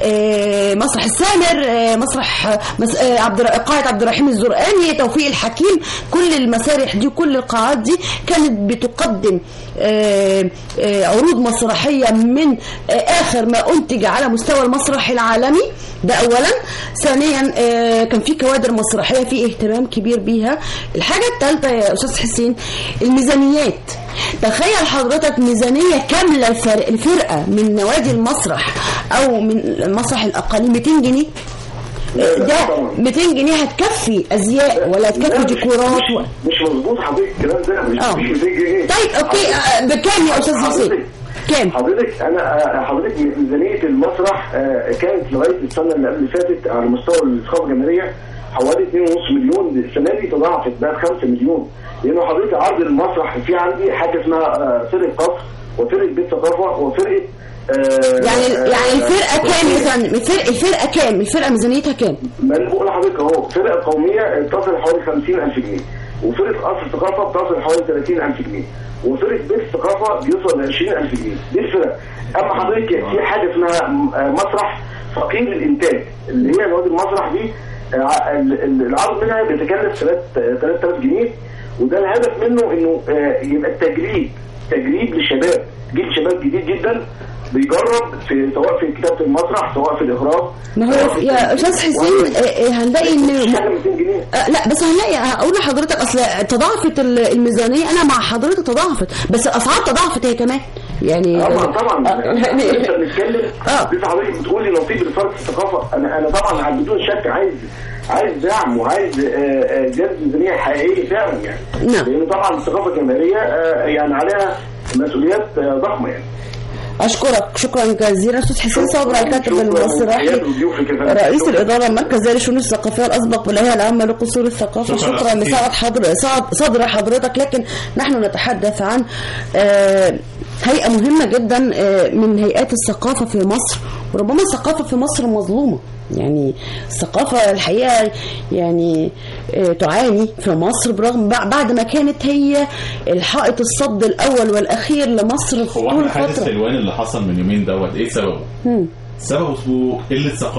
آه، مسرح السامر آه، مسرح آه، مس- آه، عبد الر- قائد عبد الرحيم الزرقاني توفيق الحكيم كل المسارح دي كل القاعات دي كانت بتقدم آه، آه، عروض مسرحية من آه، آخر ما أنتج على مستوى المسرح العالمي ده أولا ثانيا آه، كان في كوادر مسرحية في اهتمام كبير بيها الحاجة الثالثة يا أستاذ حسين الميزانيات تخيل حضرتك ميزانية كاملة الفرق الفرقة من نوادي المسرح أو من المسرح الأقل 200 جنيه ده 200 جنيه هتكفي أزياء ولا هتكفي لا، مش- ديكورات و... مش, مش مظبوط حضرتك الكلام ده مش اه مش 200 جنيه طيب اوكي آه، بكام يا استاذ حسين؟ حضرتك- كام؟ حضرتك انا آه، حضرتك ميزانيه المسرح آه، كانت لغايه السنه اللي قبل فاتت على مستوى الثقافه الجماهيريه حوالي 2.5 مليون السنه دي تضاعفت بقت 5 مليون لانه حضرتك عرض المسرح في عندي حاجه اسمها آه، فرقه قصر وفرقه بيت ثقافه وفرقه آه، يعني آه، يعني الفرقه آه، كام مثلا الفرقه الفرقه كام؟ الفرقه ميزانيتها كام؟ ما انا بقول لحضرتك اهو فرقه قوميه تصل حوالي 50000 جنيه وفرقه قصر ثقافه بتصل حوالي 30000 جنيه وفرقه بيت الثقافه بيوصل ل 20000 جنيه دي الفرق اما حضرتك في حاجه اسمها م- آه مسرح فقير الانتاج اللي هي نوادي المسرح دي آه، ال- ال- العرض منها بيتكلف 3000 جنيه وده الهدف منه انه آه، يبقى التجريب تجريب للشباب جيل شباب جديد جدا بيجرب في سواء في كتابه المسرح سواء في الاخراج ما سواء هو في يا التمثيل. استاذ حسين آه، آه، هنلاقي ان حاجه 200 جنيه آه، لا بس هنلاقي هقول لحضرتك اصل تضاعفت ال- الميزانيه انا مع حضرتك تضاعفت بس الاسعار تضاعفت هي كمان يعني طبعا طبعا آه، انت يعني- بنتكلم آه. لسه حضرتك بتقولي نصيب الفرق في الثقافه انا انا طبعا بدون شك عايز عايز دعم وعايز آه، آه، زياده ميزانيه حقيقيه فعلا يعني نعم. لان طبعا الثقافه الجماهيريه آه، يعني عليها مسؤوليات آه، ضخمه يعني اشكرك شكرا جزيلا استاذ حسين صبري الكاتب شكراً المسرحي وتحياتي لضيوفك يا فندم. رئيس شكراً. الاداره المركزيه للشؤون الثقافيه الاسبق بالهيئه العامه لقصور الثقافه شكراً. شكرا لسعه حضر سعة صدر حضرتك لكن نحن نتحدث عن آه، هيئه مهمه جدا آه، من هيئات الثقافه في مصر وربما الثقافه في مصر مظلومه يعني الثقافة الحقيقة يعني آه، تعاني في مصر برغم بع- بعد ما كانت هي الحائط الصد الأول والأخير لمصر هو طول احنا حادث فترة حلوان اللي حصل من يومين دوت ايه سببه؟ مم. سببه قله ثقافه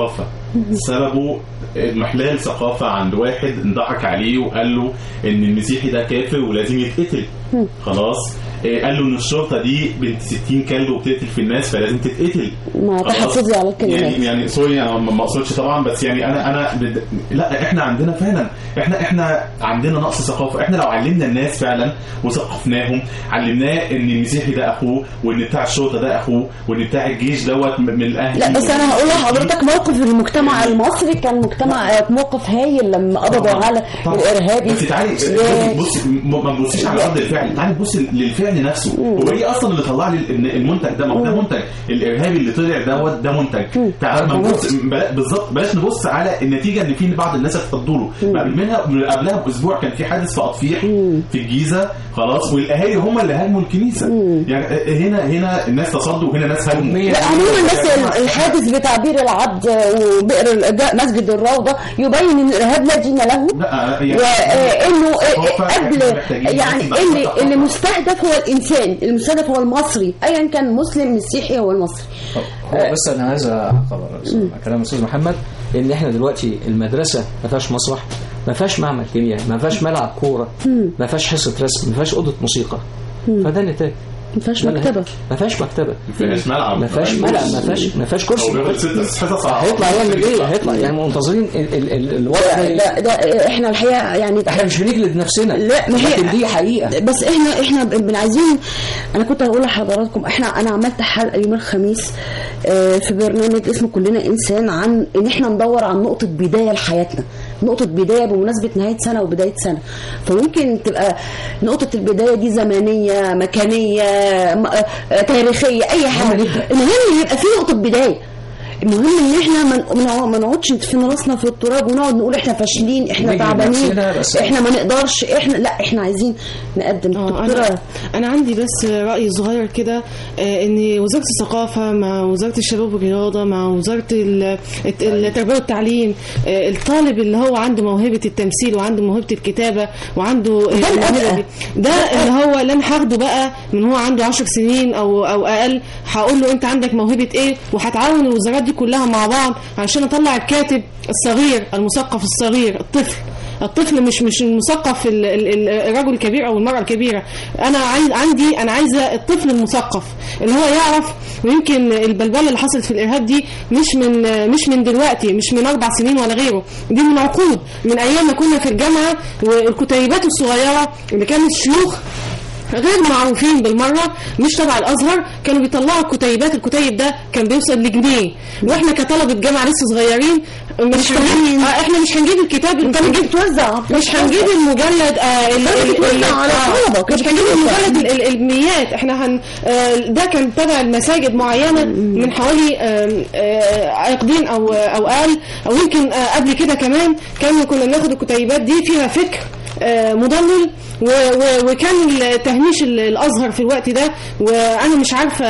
سببه محلال ثقافه عند واحد انضحك عليه وقال له ان المسيحي ده كافر ولازم يتقتل خلاص إيه، قال له ان الشرطه دي بنت 60 كلب وبتقتل في الناس فلازم تتقتل مع خلاص؟ تحفظي على الكلمات. يعني يعني سوري انا ما ما اقصدش طبعا بس يعني انا انا بد... لا احنا عندنا فعلا احنا احنا عندنا نقص ثقافه احنا لو علمنا الناس فعلا وثقفناهم علمناه ان المسيحي ده اخوه وان بتاع الشرطه ده اخوه وان بتاع الجيش دوت من الاهل لا بس انا هقول لحضرتك موقف المجتمع المصري كان مجتمع موقف هايل لما قبضوا طبعاً. على طبعاً. الارهابي بس تعالي و- بص م- ما تبصيش على رد الفعل تعالي بص للفعل نفسه هو ايه اصلا اللي طلع لي ال- المنتج ده ما هو ده منتج الارهابي اللي طلع دوت ده منتج تعالى ما نبص بلا- بالظبط بلاش نبص على النتيجه ان في بعض الناس هتفضوا له قبل منها قبلها باسبوع كان في حادث في اطفيح في الجيزه خلاص والاهالي هم اللي هاجموا الكنيسه يعني هنا هنا الناس تصدوا وهنا ناس هاجموا لا عموما بس الحادث بتعبير العبد وبئر ال- ده مسجد الروضه يبين ان الارهاب لا دين له لا يعني وانه هو فعلا قبل إحنا محتاجين يعني بس اللي نحط اللي خطة. مستهدف هو الانسان المستهدف هو المصري ايا كان مسلم مسيحي هو المصري هو بس انا عايز اعقب على كلام الاستاذ محمد ان احنا دلوقتي المدرسه ما فيهاش مسرح ما فيهاش معمل كيمياء ما فيهاش ملعب كوره ما فيهاش حصه رسم ما فيهاش اوضه موسيقى فده النتاج ما فيهاش ده النتاج. مكتبه ما فيهاش مكتبه فيهاش ملعب ما فيهاش ملعب ما فيهاش ما فيهاش كرسي هو بياخد ست حصص على هيطلع يعمل ايه هيطلع يعني منتظرين ال- ال- ال- الوضع ده, ده احنا الحقيقه يعني احنا مش بنجلد نفسنا لا ما هي لكن دي حقيقه بس احنا احنا بن عايزين انا كنت هقول لحضراتكم احنا انا عملت حلقه يوم الخميس آه، في برنامج اسمه كلنا انسان عن ان احنا ندور عن نقطه بدايه لحياتنا نقطة بداية بمناسبة نهاية سنة وبداية سنة فممكن تبقى نقطة البداية دي زمنية مكانية م- آه، تاريخية أي حاجة نبدأ. المهم يبقى في نقطة بداية المهم ان احنا ما من ما ما نقعدش ندفن راسنا في التراب ونقعد نقول احنا فاشلين احنا نجلد تعبانين نفسنا بس. احنا ما نقدرش احنا لا احنا عايزين نقدم آه، دكتوره انا انا عندي بس راي صغير كده آه، ان وزاره الثقافه مع وزاره الشباب والرياضه مع وزاره ال- الت- التربيه والتعليم آه، الطالب اللي هو عنده موهبه التمثيل وعنده موهبه الكتابه وعنده آه، ده الموهبة الأبقى. دي. ده اللي هو اللي انا هاخده بقى من هو عنده 10 سنين او او اقل هقول له انت عندك موهبه ايه وهتعاون الوزارات دي كلها مع بعض عشان اطلع الكاتب الصغير المثقف الصغير الطفل الطفل مش مش المثقف ال- ال- ال- الرجل الكبير او المراه الكبيره انا عايز عندي انا عايزه الطفل المثقف اللي هو يعرف ويمكن البلبله اللي حصلت في الارهاب دي مش من مش من دلوقتي مش من اربع سنين ولا غيره دي من عقود من ايام ما كنا في الجامعه والكتيبات الصغيره اللي كانت شيوخ غير معروفين بالمره مش تبع الازهر كانوا بيطلعوا كتيبات الكتيب ده كان بيوصل لجنيه واحنا كطلبه جامعه لسه صغيرين مش هنجيب آه احنا مش هنجيب الكتاب انت الكتاب بتجيب توزع مش هنجيب المجلد آه ال- كانت ال- بتوزع ال- على آه، الطلبة، كانت مش هنجيب بتوزع. المجلد ال- ال- الميات احنا هن آه، ده كان تبع المساجد معينه من حوالي آم، آه، عقدين او او اقل او يمكن آه، قبل كده كمان كانوا كنا بناخد الكتيبات دي فيها فكر آه، مضلل و- و- وكان تهميش ال- الازهر في الوقت ده وانا مش عارفه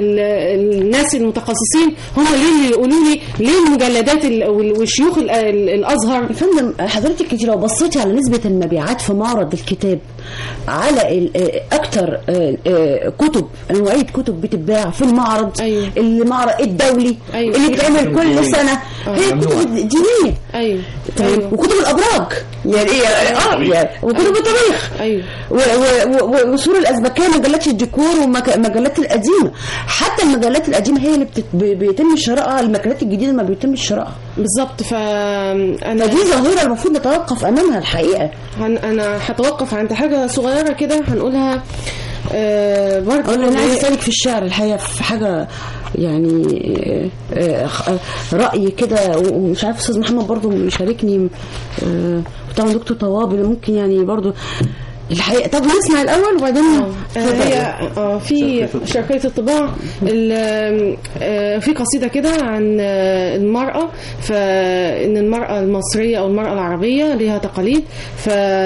ال- الناس المتخصصين هم ليه اللي يقولوا لي ليه المجلدات ال- وال- والشيوخ ال- ال- الازهر يا فندم حضرتك انت لو بصيتي على نسبة المبيعات في معرض الكتاب على ال- آه، اكتر آه، آه، كتب نوعية كتب بتتباع في المعرض أيوة. المعرض الدولي أيوة. اللي بيتعمل كل سنة هي الكتب الدينية ايوه تمام ايوه وكتب الابراج يعني ايه اه يعني وكتب التاريخ ايوه و- و- و- وصور الازبكيه مجلات الديكور والمجلات القديمه حتى المجلات القديمه هي اللي بتت- ب- بيتم شرائها المجلات الجديده ما بيتم شرائها بالظبط فانا فدي ظاهره المفروض نتوقف امامها الحقيقه هن انا هتوقف عند حاجه صغيره كده هنقولها آه برضه اقول انا عايز إيه، اسالك في الشعر الحقيقه في حاجه يعني آه، آه، راي كده ومش عارف استاذ محمد برضو مشاركني آه، وطبعا دكتور طوابي ممكن يعني برضو الحقيقه طب نسمع الاول وبعدين آه، هي آه، في شركية الطباعة ال- آه، في قصيدة كده عن آه، المرأة فإن المرأة المصرية أو المرأة العربية لها تقاليد ف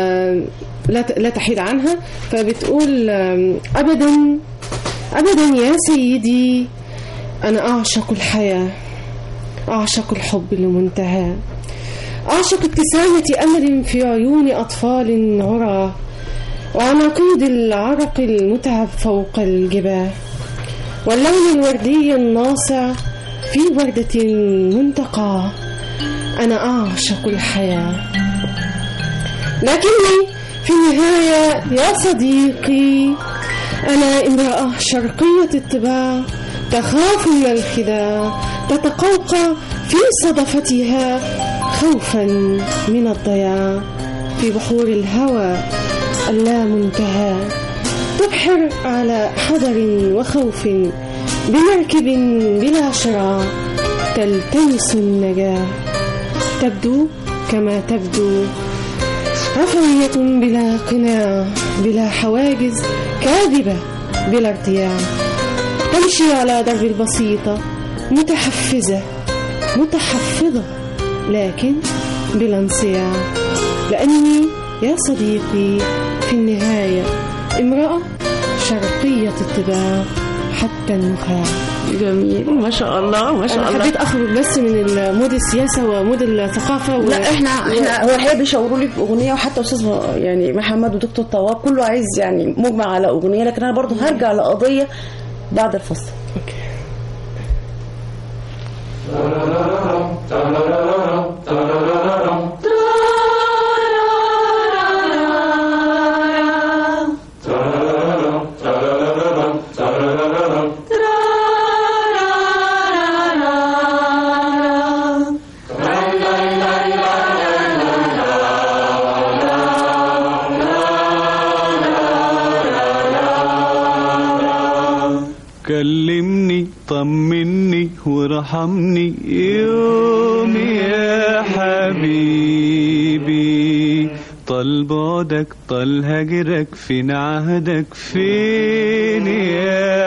لا ت- لا تحيد عنها فبتقول آم، أبدا أبدا يا سيدي أنا أعشق الحياة أعشق الحب لمنتهى أعشق ابتسامة أمل في عيون أطفال عرى وعناقيد العرق المتعب فوق الجباه واللون الوردي الناصع في وردة منتقى أنا أعشق الحياة لكني في النهاية يا صديقي أنا امرأة شرقية الطباع تخاف من الخداع تتقوقع في صدفتها خوفا من الضياع في بحور الهوى اللامنتهى تبحر على حذر وخوف بمركب بلا شراع تلتمس النجاة تبدو كما تبدو رفاهية بلا قناع بلا حواجز كاذبة بلا ارتياع تمشي على درب البسيطة متحفزة متحفظة لكن بلا انصياع لأني يا صديقي في النهاية امرأة شرقية الطباع حتى النخاع جميل ما شاء الله ما شاء أنا الله حبيت أخرج بس من مود السياسة ومود الثقافة و... لا احنا احنا هو الحقيقه بيشاوروا لي باغنيه وحتى استاذ يعني محمد ودكتور طواب كله عايز يعني مجمع على اغنيه لكن انا برضو هرجع لقضيه بعد الفصل كلمني طمني وارحمني يوم يا حبيبي طال بعدك طال هجرك فين عهدك فين يا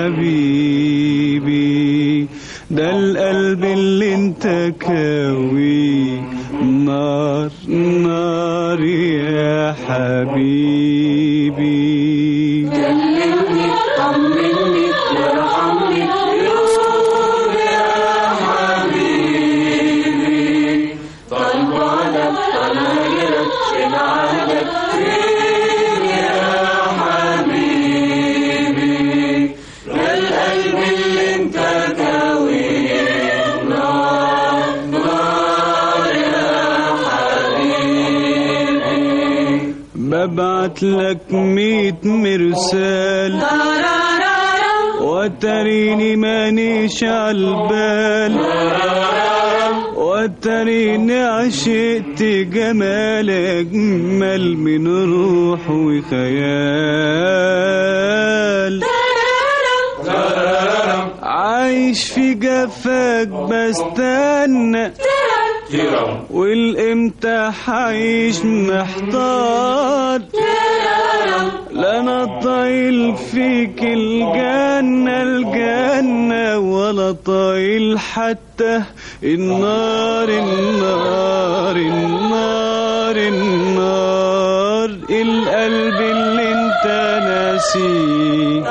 حبيبي ده القلب اللي انت كاوي نار نار يا حبيبي ببعت لك ميت مرسال وتريني مانيش عالبال وتريني عشقت جمال أجمل من روح وخيال عايش في جفاك بستنى والامتى حعيش محتار لا انا طايل فيك الجنة الجنة ولا طايل حتى النار النار النار النار القلب اللي انت ناسيه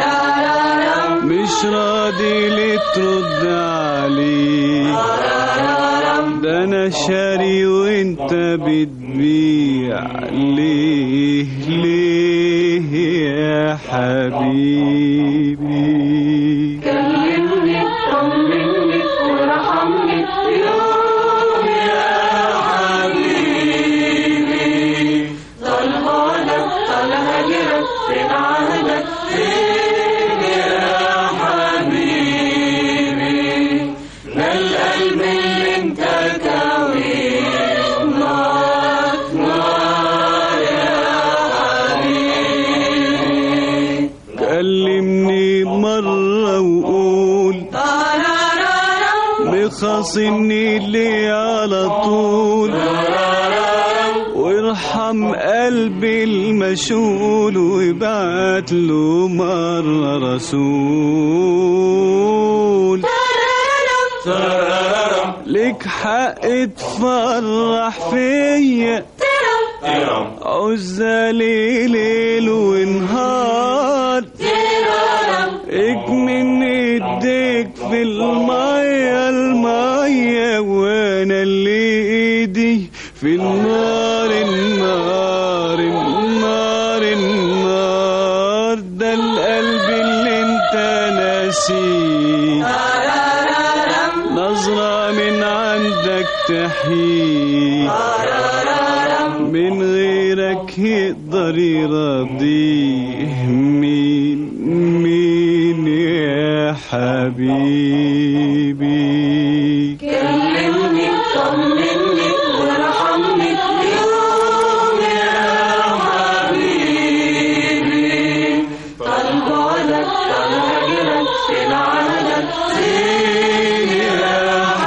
مش راضي ليه ترد عليه ده انا شاري وانت بتبيع ليه ليه يا حبيبي كلمني مرة وقول بخاصمني ليه على طول وارحم قلبي المشغول وابعت له مرة رسول لك حق تفرح فيا عزالي ليل ونهار اكمن ايديك في المية المية وانا اللي ايدي في النار النار النار النار ده القلب اللي انت ناسيه نظرة من عندك تحيي من غيرك يقدر يرضيه مين مين يا حبيبي كلمني طمني وارحمني اليوم يا حبيبي طال بعدك طال هجرك فين عهدك فين يا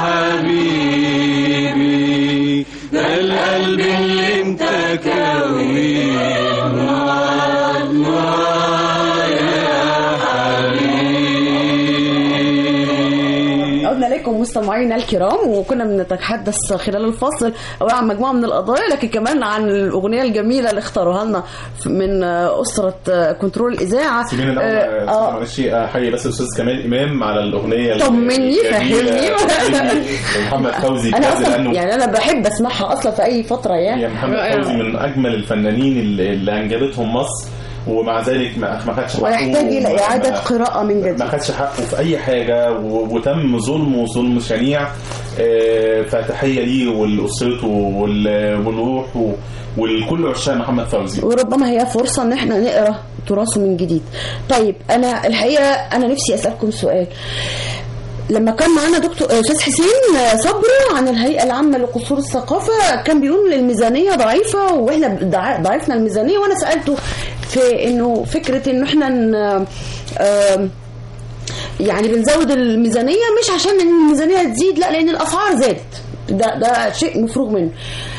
حبيبي ده القلب اللي انت كويه نار نار يا حبيبي عدنا لكم مستمعينا الكرام وكنا بنتحدث خلال الفصل أولا عن مجموعة من القضايا لكن كمان عن الأغنية الجميلة اللي اختاروها لنا من أسرة كنترول الإذاعة سيبيني الاول آه، آه، آه، معلش احيي بس الاستاذ كمال امام على الاغنيه طمني، الجميلة. فهمني. محمد فوزي أنا بجد أصلا لانه يعني أنا بحب أسمعها أصلا في أي فترة يعني يا محمد رائع. فوزي من اجمل الفنانين اللي, اللي انجبتهم مصر ومع ذلك ما ما خدش حقه ويحتاج إلى وما- إعادة ما- قراءة من جديد ما خدش حقه في اي حاجه و- وتم ظلمه ظلم شنيع آه، فتحيه ليه ولاسرته وال- والروح ولكل عشاق محمد فوزي وربما هي فرصة ان احنا نقرا تراثه من جديد طيب انا الحقيقة انا نفسي اسألكم سؤال لما كان معانا دكتور استاذ حسين صبري عن الهيئه العامه لقصور الثقافه كان بيقول الميزانيه ضعيفه واحنا ضع- ضعفنا الميزانيه وانا سالته في انه فكره انه احنا ن- آم، يعني بنزود الميزانيه مش عشان ان الميزانيه تزيد لا لان الاسعار زادت ده ده شيء مفروغ منه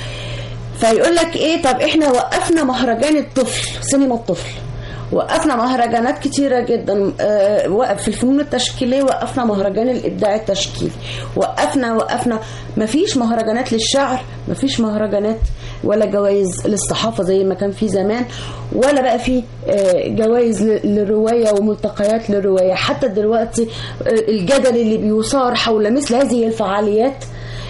فيقول لك ايه طب احنا وقفنا مهرجان الطفل سينما الطفل وقفنا مهرجانات كتيرة جدا آه، وقف في الفنون التشكيلية وقفنا مهرجان الإبداع التشكيلي وقفنا وقفنا مفيش مهرجانات للشعر مفيش مهرجانات ولا جوائز للصحافة زي ما كان في زمان ولا بقى في آه، جوائز ل- للرواية وملتقيات للرواية حتى دلوقتي آه، الجدل اللي بيثار حول مثل هذه الفعاليات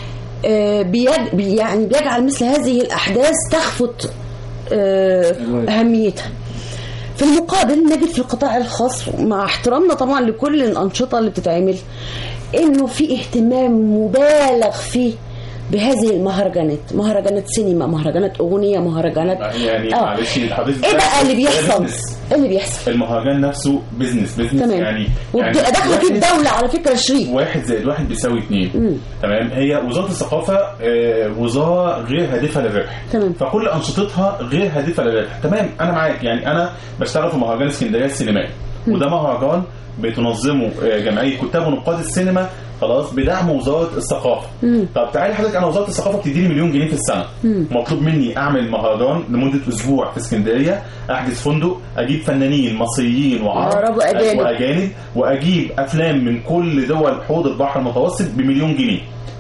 آه، بيج- بي- يعني بيجعل مثل هذه الأحداث تخفت آه، أهميتها في المقابل نجد في القطاع الخاص مع احترامنا طبعا لكل الأنشطة اللي بتتعمل إنه في اهتمام مبالغ فيه بهذه المهرجانات مهرجانات سينما مهرجانات أغنية مهرجانات يعني آه. معلش حضرتك إيه بقى اللي بيحصل؟ بيزنس. إيه اللي بيحصل؟ المهرجان نفسه بزنس بزنس تمام يعني وبتبقى داخله فيه واحد- الدولة على فكرة شريك واحد زائد واحد بيساوي مم. اثنين تمام هي وزاره الثقافه آه، وزاره غير هادفه للربح تمام. فكل انشطتها غير هادفه للربح تمام انا معاك يعني انا بشتغل في مهرجان اسكندريه السينمائي وده مهرجان بتنظمه آه، جمعيه كتاب ونقاد السينما خلاص بدعم وزاره الثقافه طب تعالي حضرتك انا وزاره الثقافه بتديني مليون جنيه في السنه مطلوب مني اعمل مهرجان لمده اسبوع في اسكندريه احجز فندق اجيب فنانين مصريين وعرب عرب وأجانب. واجانب واجيب افلام من كل دول حوض البحر المتوسط بمليون جنيه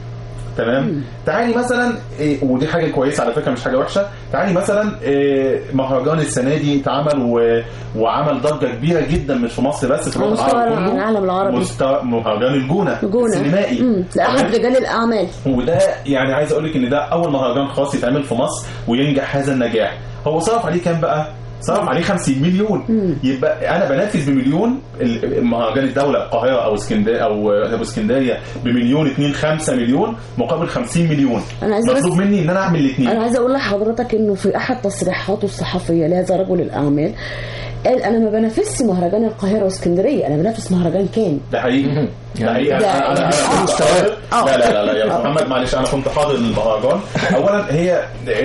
تمام تعالي مثلا إيه ودي حاجه كويسه على فكره مش حاجه وحشه تعالي مثلا إيه مهرجان السنه دي اتعمل و... وعمل ضجه كبيره جدا مش في مصر بس في على الوطن مستوى العربي كله العالم العربي. مستوى مهرجان الجونه جونة السينمائي مم. لأحد تمام؟ رجال الأعمال وده يعني عايز اقول لك ان ده اول مهرجان خاص يتعمل في مصر وينجح هذا النجاح هو صرف عليه كام بقى صرف عليه 50 مليون يبقى انا بنافس بمليون ال- مهرجان الدوله القاهره او اسكندريه او ابو اسكندريه بمليون 2 5 مليون مقابل 50 مليون أنا عايزة مطلوب بس- مني ان انا اعمل الاثنين انا عايزه اقول لحضرتك انه في احد تصريحاته الصحفيه لهذا رجل الاعمال قال انا ما بنافسش مهرجان القاهره واسكندريه انا بنافس مهرجان كامل ده حقيقي ده حقيقي ده- انا انا آه. انا كنت حاضر آه. لا لا لا لا يا محمد معلش انا كنت حاضر المهرجان اولا هي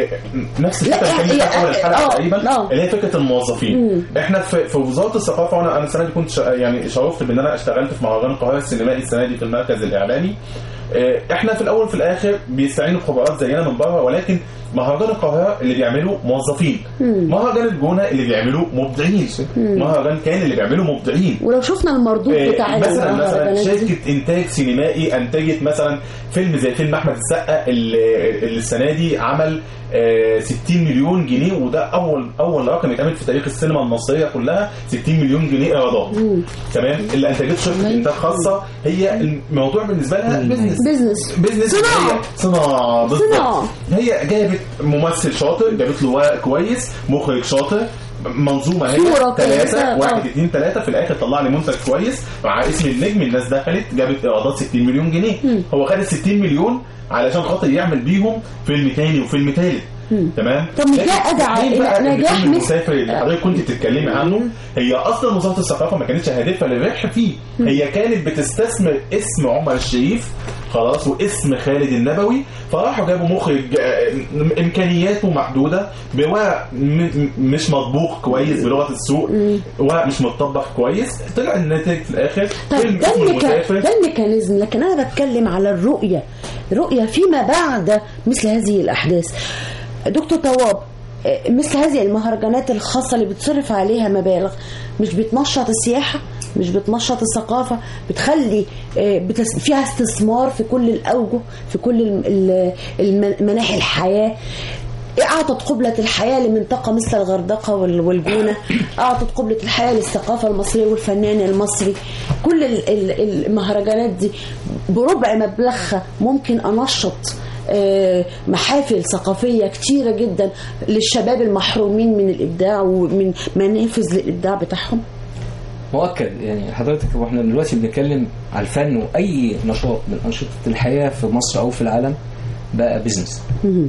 نفس لا، الفكره اللي هي- كانت في اول الحلقه آه، تقريبا آه. اللي هي فكره الموظفين احنا في, في وزاره الثقافه وانا انا السنه دي كنت شا- يعني شرفت بان انا اشتغلت في مهرجان القاهره السينمائي السنه دي في المركز الاعلامي آه، احنا في الاول وفي الاخر بيستعينوا بخبرات زينا من بره ولكن مهرجان القاهره اللي بيعملوا موظفين مهرجان الجونه اللي بيعملوا مبدعين مهرجان كان اللي بيعملوا مبدعين ولو شفنا المردود آه، بتاع مثلا مثلا المهرجانات دي شركه انتاج سينمائي انتجت مثلا فيلم زي فيلم احمد السقا اللي اللي السنه دي عمل آه، 60 مليون جنيه وده اول اول رقم يتعمل في تاريخ السينما المصريه كلها 60 مليون جنيه ايرادات تمام اللي انتجته شركه انتاج خاصه هي الموضوع بالنسبه لها بزنس بزنس بزنس صناعة. هي صناعه بالظبط صناعة. هي جابت ممثل شاطر جابت له ورق كويس مخرج شاطر منظومه هي صورة كويسة، ثلاثه آه. واحد اثنين ثلاثه في الاخر طلع لي منتج كويس مع اسم النجم الناس دخلت جابت ايرادات 60 مليون جنيه هو خد ال 60 مليون علشان خاطر يعمل بيهم فيلم تاني وفيلم تالت تمام طب مش ده لكن أدعى الفيلم بقى إلى اللي نجاح فيلم مثل- المسافر اللي حضرتك كنت بتتكلمي عنه هي اصلا وزاره الثقافه ما كانتش هادفه للربح فيه هي كانت بتستثمر اسم عمر الشريف خلاص واسم خالد النبوي فراحوا جابوا مخرج آه، امكانياته محدوده بورق م- م- مش مطبوخ كويس بلغه السوق ورق مش متطبخ كويس طلع الناتج في الاخر طيب فيلم ده اسمه الميكا... المسافر ده الميكانيزم لكن انا بتكلم على الرؤيه رؤيه فيما بعد مثل هذه الاحداث دكتور طواب آه، مثل هذه المهرجانات الخاصه اللي بتصرف عليها مبالغ مش بتنشط السياحه مش بتنشط الثقافه بتخلي آه، بتس... فيها استثمار في كل الاوجه في كل الم- ال- الم- مناحي الحياه أعطت قبلة الحياة لمنطقة مثل الغردقة وال- والجونة أعطت قبلة الحياة للثقافة المصرية والفنان المصري كل ال- ال- المهرجانات دي بربع مبلغها ممكن أنشط آه، محافل ثقافية كتيرة جدا للشباب المحرومين من الإبداع ومن منافذ للإبداع بتاعهم مؤكد يعني حضرتك واحنا دلوقتي بنتكلم على الفن واي نشاط من انشطه الحياه في مصر او في العالم بقى بيزنس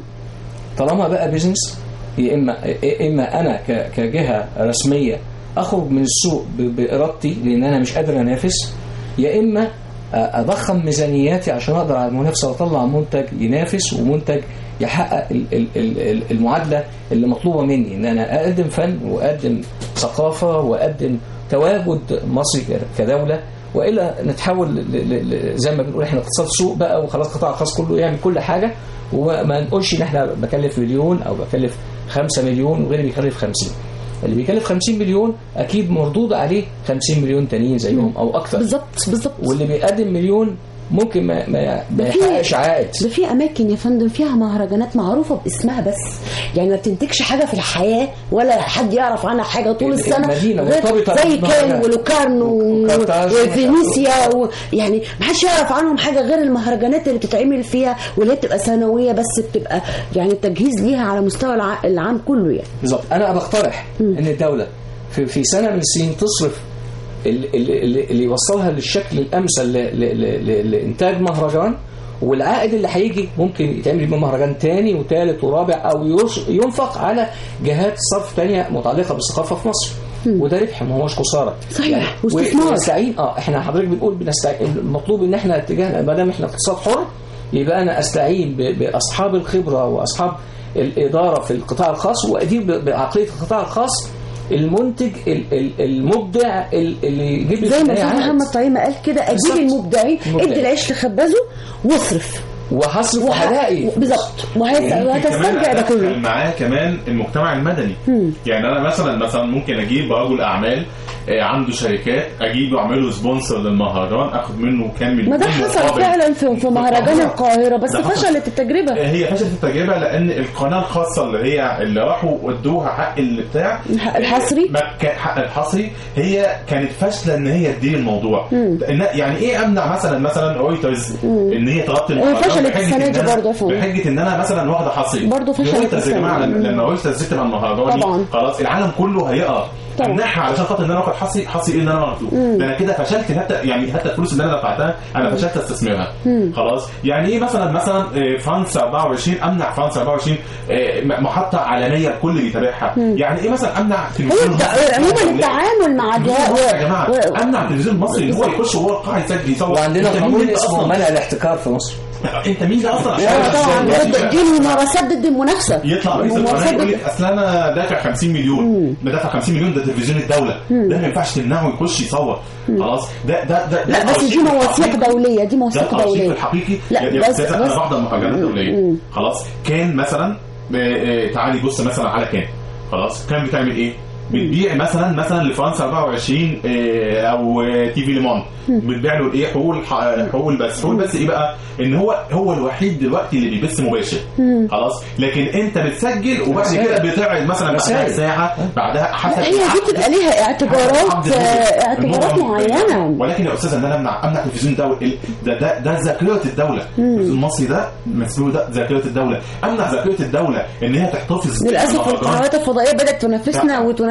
طالما بقى بيزنس يا اما يا اما انا ك- كجهه رسميه اخرج من السوق ب- بارادتي لان انا مش قادر انافس يا اما اضخم ميزانياتي عشان اقدر على المنافسه واطلع منتج ينافس ومنتج يحقق ال- ال- ال- المعادله اللي مطلوبه مني ان انا اقدم فن واقدم ثقافه واقدم تواجد مصري ك- كدوله والا نتحول ل- ل- ل- زي ما بنقول احنا اقتصاد سوق بقى وخلاص القطاع الخاص كله يعمل كل حاجه وما نقولش ان احنا بكلف مليون او بكلف 5 مليون وغيري بيكلف 50 اللي بيكلف 50 مليون اكيد مردود عليه 50 مليون تانيين زيهم او اكتر بالظبط بالظبط واللي بيقدم مليون ممكن ما ما, ما ده في- يحققش عائد ده في اماكن يا فندم فيها مهرجانات معروفه باسمها بس يعني ما بتنتجش حاجه في الحياه ولا حد يعرف عنها حاجه طول السنه المدينة غير مرتبطة زي بالمهرجان. كان ولوكارن و- وكارتاج وفينيسيا و... يعني ما حدش يعرف عنهم حاجه غير المهرجانات اللي بتتعمل فيها واللي هي بتبقى سنويه بس بتبقى يعني التجهيز ليها على مستوى الع... العام كله يعني بالظبط انا بقترح ان الدوله في, في سنه من السنين تصرف ال- ال- ال- اللي يوصلها للشكل الامثل ل- ل- ل- لانتاج مهرجان والعائد اللي هيجي ممكن يتعمل بيه مهرجان تاني وتالت ورابع او يص- ينفق على جهات صرف تانية متعلقه بالثقافه في مصر وده ربح ما هوش خساره صحيح، واستثمار. ونستعين اه احنا حضرتك بنقول بنستعين المطلوب ان احنا اتجاهنا ما دام احنا اقتصاد حر يبقى انا استعين ب- باصحاب الخبره واصحاب الاداره في القطاع الخاص وادير ب- بعقليه القطاع الخاص المنتج ال- ال- المبدع ال- اللي يجيب لي زي في ما النهاية استاذ عائد. محمد طعيمه قال كده اجيب بالظبط. المبدعين المبدعين. ادي العيش لخبازه واصرف وهصرف وه- وهلاقي بالظبط وهت- وممكن كمان وهتسترجع ده أدخل كله معاه كمان المجتمع المدني يعني انا مثلا مثلا ممكن اجيب رجل اعمال آه، عنده شركات اجيبه اعمله سبونسر للمهرجان اخد منه كام مليون ما ده حصل مقابل. فعلا في في مهرجان القاهره بس ده حصل. فشلت التجربه هي فشلت التجربه لان القناه الخاصه اللي هي اللي راحوا ودوها حق البتاع الحق الحصري؟ ما كان حق الحصري هي كانت فاشله ان هي تدير الموضوع إن- يعني ايه امنع مثلا مثلا رويترز ان هي تغطي المهرجان فشلت بحجة السنة إن دي أنا- برضه يا فندم. بحجه ان انا مثلا واخده حصري برضه فشلت رويترز يا السنة جماعه دي. لما لما رويترز دي تبقى مهرجاني طبعاً. خلاص العالم كله هيقرا طبعاً. امنعها علشان خاطر ان انا واخد حصري حصري ايه اللي انا واخده ده انا كده فشلت حتى يعني حتى الفلوس اللي انا دفعتها انا فشلت استثمرها خلاص يعني ايه مثلا مثلا آه، فرنسا 24 امنع فرنسا 24 آه، م- محطه عالميه الكل بيتابعها يعني ايه مثلا امنع هو تلفزيون الت- مصري عموما يصور التعامل مع ده يا جماعه و- امنع التلفزيون المصري ان هو يخش جوه القاعه يسجل يصور وعندنا أنت مين قانون أنت اسمه أصلاً؟ منع الاحتكار في مصر انت مين ده اصلا عشان اه طبعا عشان- ضد- دي ممارسات ضد المنافسه يطلع رئيس القناه ممارسات يقول ضد لك اصل انا دافع 50 مليون ده دافع 50 مليون ده تلفزيون الدوله ده ما ينفعش تمنعه يخش يصور خلاص ده ده ده لا ده بس دي الأرشيف مواثيق الحقيقي. دوليه دي ده مواثيق الارشيف دوليه الحقيقي لا، يا- يا بس- استاذ انا بس- بحضر مهرجانات مم. دوليه خلاص كان مثلا ب- آه، تعالي بص مثلا على كان خلاص كان بتعمل ايه؟ بتبيع مثلا مثلا لفرنسا 24 آه، او آه، تي في ليمون بتبيع له ايه حقوق الح- حقوق البث حقوق البث ايه بقى ان هو هو الوحيد دلوقتي اللي بيبث مباشر خلاص لكن انت بتسجل وبعد كده بتقعد مثلا بعدها رسائل. ساعه بعدها حسب هي دي العقد. بتبقى ليها اعتبارات حسب آه، العقد اعتبارات الموضوع معينه ولكن يا استاذ ان انا امنع امنع تلفزيون دولة ده ده ده ذاكره الدوله التلفزيون المصري ده مسؤول ده ذاكره الدوله امنع ذاكره الدوله ان هي تحتفظ للاسف بالمهرجان. القنوات الفضائيه بدات تنافسنا لا. وتنافس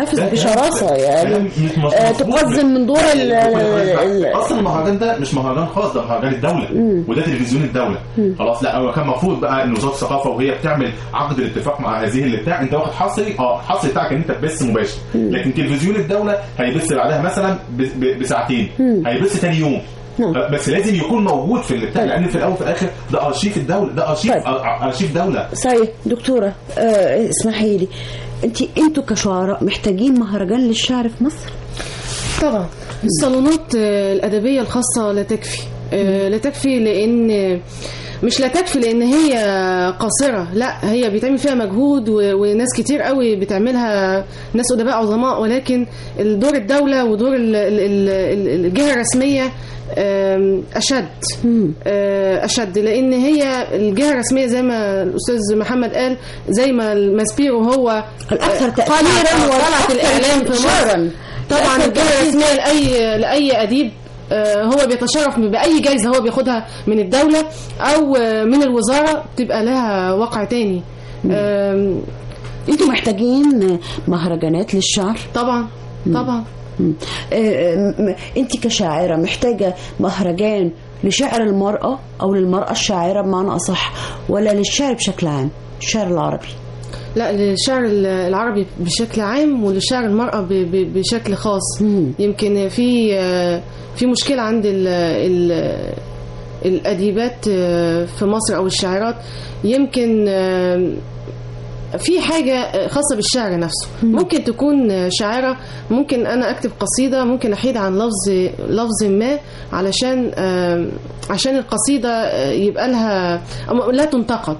بتنافس ده بشراسه كلام- يعني كلام مش مظبوط آه، جدا. تقزم من دور ال- ال- اصلا المهرجان ده مش مهرجان خاص ده مهرجان الدوله وده تلفزيون الدوله خلاص لا هو كان المفروض بقى ان وزاره الثقافه وهي بتعمل عقد الاتفاق مع هذه اللي بتاع انت واخد حصري اه حصري بتاعك ان انت تبث مباشر لكن تلفزيون الدوله هيبث بعدها مثلا ب- ب- بساعتين هيبث تاني يوم بس لازم يكون موجود في البتاع لان في الاول وفي الاخر ده ارشيف الدوله ده ارشيف طيب. أر- ارشيف دوله صحيح دكتوره آه، اسمحي لي انت انتوا كشعراء محتاجين مهرجان للشعر في مصر طبعا الصالونات آه، الأدبية الخاصة لا تكفي آه، لا تكفي لأن مش لا تكفي لأن هي قاصرة لا هي بيتعمل فيها مجهود و- وناس كتير قوي بتعملها ناس أدباء عظماء ولكن دور الدولة ودور ال- ال- ال- ال- الجهة الرسمية آم، أشد آه، أشد لأن هي الجهة الرسمية زي ما الأستاذ محمد قال زي ما الماسبيرو هو الأكثر تأثيراً قليلا وطلعت والأكثر الإعلام في مصر انتشاراً. طبعا الأكثر الجهه الرسميه لاي لاي اديب آه، هو بيتشرف باي جايزه هو بياخدها من الدوله او آه، من الوزاره بتبقى لها وقع تاني آم، انتوا محتاجين مهرجانات للشعر طبعا طبعا انت كشاعره محتاجه مهرجان لشعر المراه او للمراه الشاعره بمعنى اصح ولا للشعر بشكل عام الشعر العربي لا للشعر العربي بشكل عام وللشعر المرأة ب- ب- بشكل خاص مم. يمكن في آه، في مشكلة عند ال ال الأديبات آه، في مصر أو الشاعرات يمكن آه، في حاجة خاصة بالشعر نفسه ممكن تكون شاعرة ممكن أنا أكتب قصيدة ممكن أحيد عن لفظ لفظ ما علشان آم، عشان القصيدة آه، يبقى لها أو لا تنتقد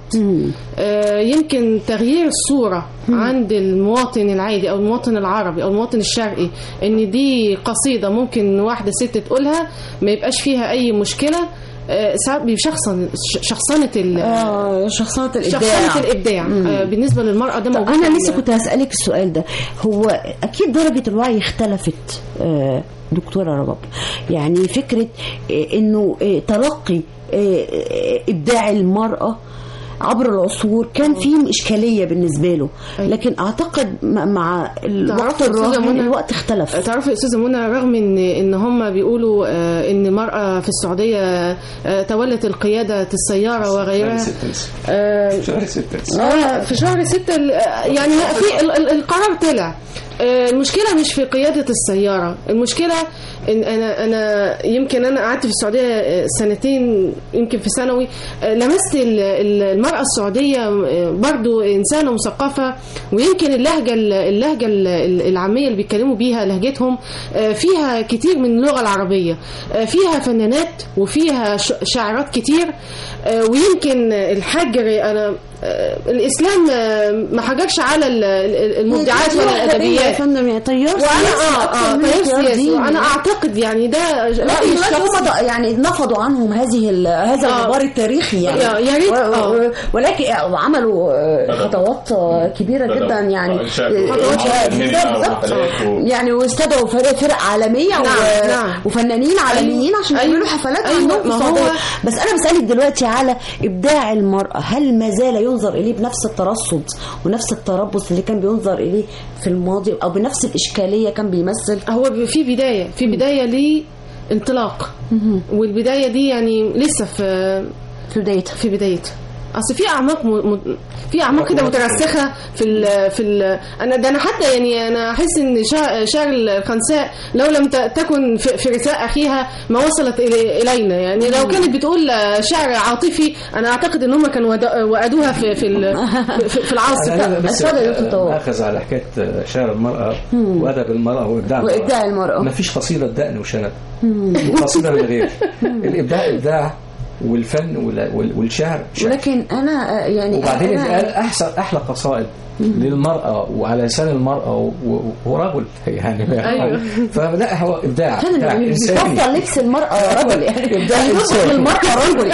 آه، يمكن تغيير الصورة عند المواطن العادي أو المواطن العربي أو المواطن الشرقي إن دي قصيدة ممكن واحدة ست تقولها ما يبقاش فيها أي مشكلة آه، ساعات بيشخصن شخصنة ال اه شخصنة الابداع شخصنة الإبداع آه، بالنسبة للمرأة ده طب موجود انا في لسه ال- كنت هسألك السؤال ده هو اكيد درجة الوعي اختلفت آه، دكتورة رباب يعني فكرة آه، انه آه، تلقي آه، آه، ابداع المرأة عبر العصور كان فيه إشكالية بالنسبة له لكن أعتقد م- مع الوقت تعرفي يا أستاذة الراهن منى- الوقت اختلف تعرفي يا استاذه منى رغم ان ان هم بيقولوا آه، ان المراه في السعوديه آه، تولت القياده السياره وغيرها ستة لسه. آه، شهر ستة لسه. آه، في شهر ستة ال- آه، يعني في ال- ال- القرار طلع آه، المشكلة مش في قيادة السيارة المشكلة ان انا انا يمكن انا قعدت في السعودية آه، سنتين يمكن في ثانوي آه، لمست ال- ال- المرأة السعودية آه، برضو انسانة مثقفة ويمكن اللهجة ال- اللهجة ال- ال- العامية اللي بيتكلموا بيها لهجتهم آه، فيها كتير من اللغة العربية آه، فيها فنانات وفيها ش- شاعرات كتير آه، ويمكن الحجر انا آه، الاسلام آه، ما حجرش على ال- ال- المبدعات ولا يا الادبيات فندم يا طيار وانا سياسي اه أكتر اه من طيب اختيار سياسي ديني. وانا اعتقد يعني ده لكن رايي دلوقتي هم الشخصي ض- يعني نفضوا عنهم هذه ال- هذا آه. الغبار التاريخي يعني يا- يا ريت، و- آه. و- ولكن وعملوا آه، خطوات آه، كبيره بدأوا. جدا يعني آه، إنشاء آه، خطوات إنشاء- عالمية بالظبط. وحفلات و- يعني واستدعوا فرق فرق عالميه نعم، و- نعم. وفنانين عالميين عشان أيوة. يعملوا حفلات أيوة، عندهم في ما هو- السعوديه بس انا بسالك دلوقتي على ابداع المراه هل ما زال ينظر اليه بنفس الترصد ونفس التربص اللي كان بينظر اليه في الماضي او بنفس الاشكاليه كان بيمثل هو ب- في بدايه في بدايه لانطلاق والبدايه دي يعني لسه في في بدايتها في بدايتها اصل في اعماق م... م... في اعماق كده مترسخه في ال... في ال... انا ده انا حتى يعني انا احس ان شع... شعر الخنساء لو لم ت... تكن في... في رثاء اخيها ما وصلت إلي... الينا يعني لو كانت بتقول شعر عاطفي انا اعتقد ان هم كانوا ود... وأدوها في في ال... في, في العصر أنا بتاع- بس اتفضل يا دكتور طارق. اخذ على حكايه شعر المراه وادب المراه وابداع المراه وإبداع المرأة. ما فيش قصيده دقن وشنب وقصيده من غير الابداع ابداع والفن وال- وال- والشعر شعر. ولكن انا آه، يعني وبعدين أنا اتقال احسن احلى قصائد للمراه وعلى لسان المراه و- و- ورجل يعني أيوة. فلا هو ابداع فعلا ابداع يعني انساني بيفضل لبس المرأة رجل يعني إبداع يعني يطلق إنساني. المرأة رجل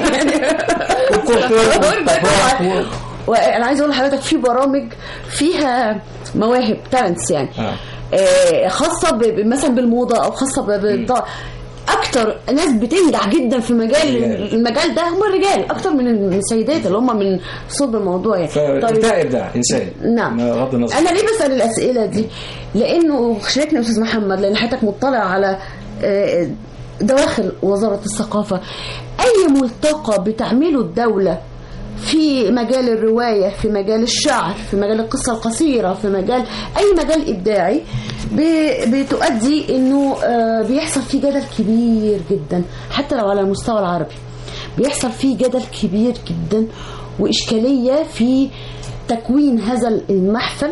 يعني وانا عايزه اقول لحضرتك في برامج فيها مواهب تالنتس يعني آه. آه، خاصه ب- ب- مثلا بالموضه او خاصه ب- بالض- اكتر اكتر ناس بتنجح جدا في مجال الرجال. المجال ده هم الرجال اكتر من السيدات اللي هم من صلب الموضوع يعني فابداع ابداع انسان نعم بغض النظر انا ليه بسال الاسئله دي لانه شاركني استاذ محمد لان حضرتك مطلع على آه، دواخل وزاره الثقافه اي ملتقى بتعمله الدوله في مجال الرواية في مجال الشعر في مجال القصة القصيرة في مجال أي مجال إبداعي ب- بتؤدي أنه آه، بيحصل فيه جدل كبير جدا حتى لو على المستوى العربي بيحصل فيه جدل كبير جدا وإشكالية في تكوين هذا المحفل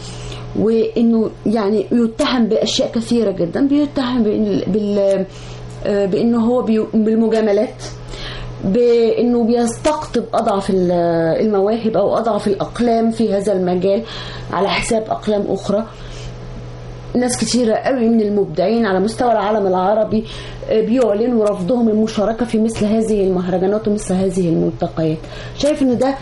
وانه يعني يتهم باشياء كثيره جدا بيتهم بال, بال آه، بانه هو بي بالمجاملات بانه بيستقطب اضعف ال- المواهب او اضعف الاقلام في هذا المجال على حساب اقلام اخرى ناس كتيرة قوي من المبدعين على مستوى العالم العربي آه، بيعلنوا رفضهم المشاركة في مثل هذه المهرجانات ومثل هذه الملتقيات شايف ان ده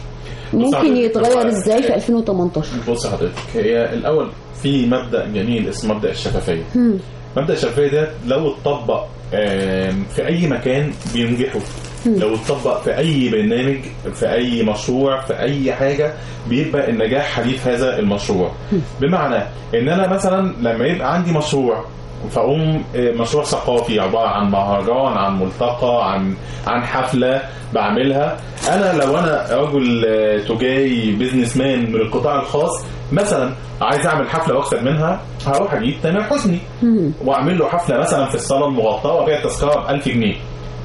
ممكن حضرتك، يتغير هو- ازاي في 2018 بص حضرتك هي الاول في مبدا جميل اسمه مبدا الشفافيه مبدا الشفافيه ده لو اتطبق آم، في اي مكان بينجحوا لو اتطبق في اي برنامج في اي مشروع في اي حاجه بيبقى النجاح حليف هذا المشروع بمعنى ان انا مثلا لما يبقى عندي مشروع فاقوم آه، مشروع ثقافي عباره عن مهرجان عن ملتقى عن عن حفله بعملها انا لو انا رجل آه، تجاري بيزنس مان من القطاع الخاص مثلا عايز اعمل حفله واكسب منها هروح اجيب تامر حسني واعمل له حفله مثلا في الصاله المغطاه وابيع التذكره ب 1000 جنيه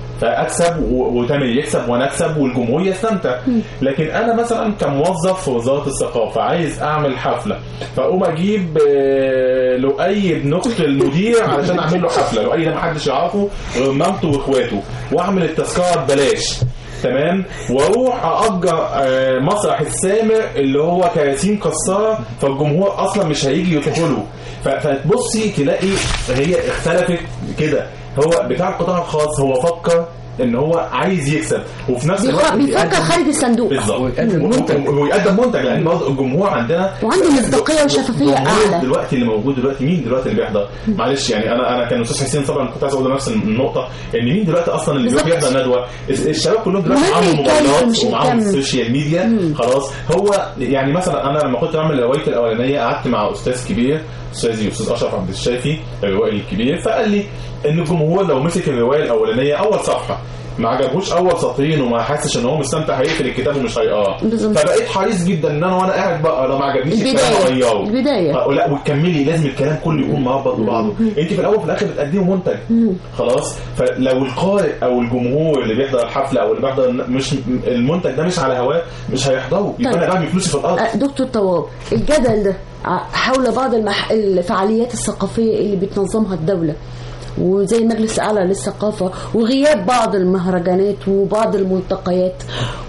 فاكسب و- وتامر يكسب وانا اكسب والجمهور يستمتع لكن انا مثلا كموظف في وزاره الثقافه عايز اعمل حفله فاقوم اجيب آه، لؤي ابن اخت المدير علشان اعمل له حفله لؤي ده محدش يعرفه غير مامته واخواته واعمل التذكره ببلاش تمام واروح اجر آه، مسرح السامر اللي هو كراسي مكسره فالجمهور اصلا مش هيجي يدخله ف- فتبصي تلاقي هي اختلفت كده هو بتاع القطاع الخاص هو فكر ان هو عايز يكسب وفي نفس بيخ- الوقت بيفكر بيقدم- خارج الصندوق بالظبط ويقدم منتج. ويقدم منتج لان برضه الجمهور عندنا وعنده مصداقية وشفافية الجمهور أعلى. دلوقتي اللي موجود دلوقتي مين دلوقتي اللي بيحضر معلش يعني انا انا كان استاذ حسين طبعا كنت عايز اقول نفس النقطه ان مين دلوقتي اصلا اللي بيروح بالظبط. يحضر ندوه الشباب كلهم دلوقتي مهم معاهم يتكلم موبايلات مش ومعاهم يهتم. السوشيال ميديا خلاص هو يعني مثلا انا لما كنت بعمل روايتي الاولانيه قعدت مع استاذ كبير استاذي استاذ اشرف عبد الشافي الروائي الكبير فقال لي ان الجمهور لو مسك الروايه الاولانيه اول صفحه ما عجبوش اول سطرين وما حاسش ان هو مستمتع هيقفل الكتاب ومش هيقراه بالظبط. فبقيت حريص جدا ان انا وانا قاعد بقى لو ما عجبنيش الكلام البداية. اغيره البداية. ف- لا وتكملي لازم الكلام كله يكون مربط ببعضه انت في الاول وفي الاخر بتقدمي منتج خلاص فلو القارئ او الجمهور اللي بيحضر الحفله او اللي بيحضر مش المنتج ده مش على هواه مش هيحضره يبقى طيب. انا بعمل فلوسي في الارض آه، دكتور طواب الجدل ده ع- حول بعض المح... الفعاليات الثقافية اللي بتنظمها الدولة وزي المجلس الأعلى للثقافة وغياب بعض المهرجانات وبعض الملتقيات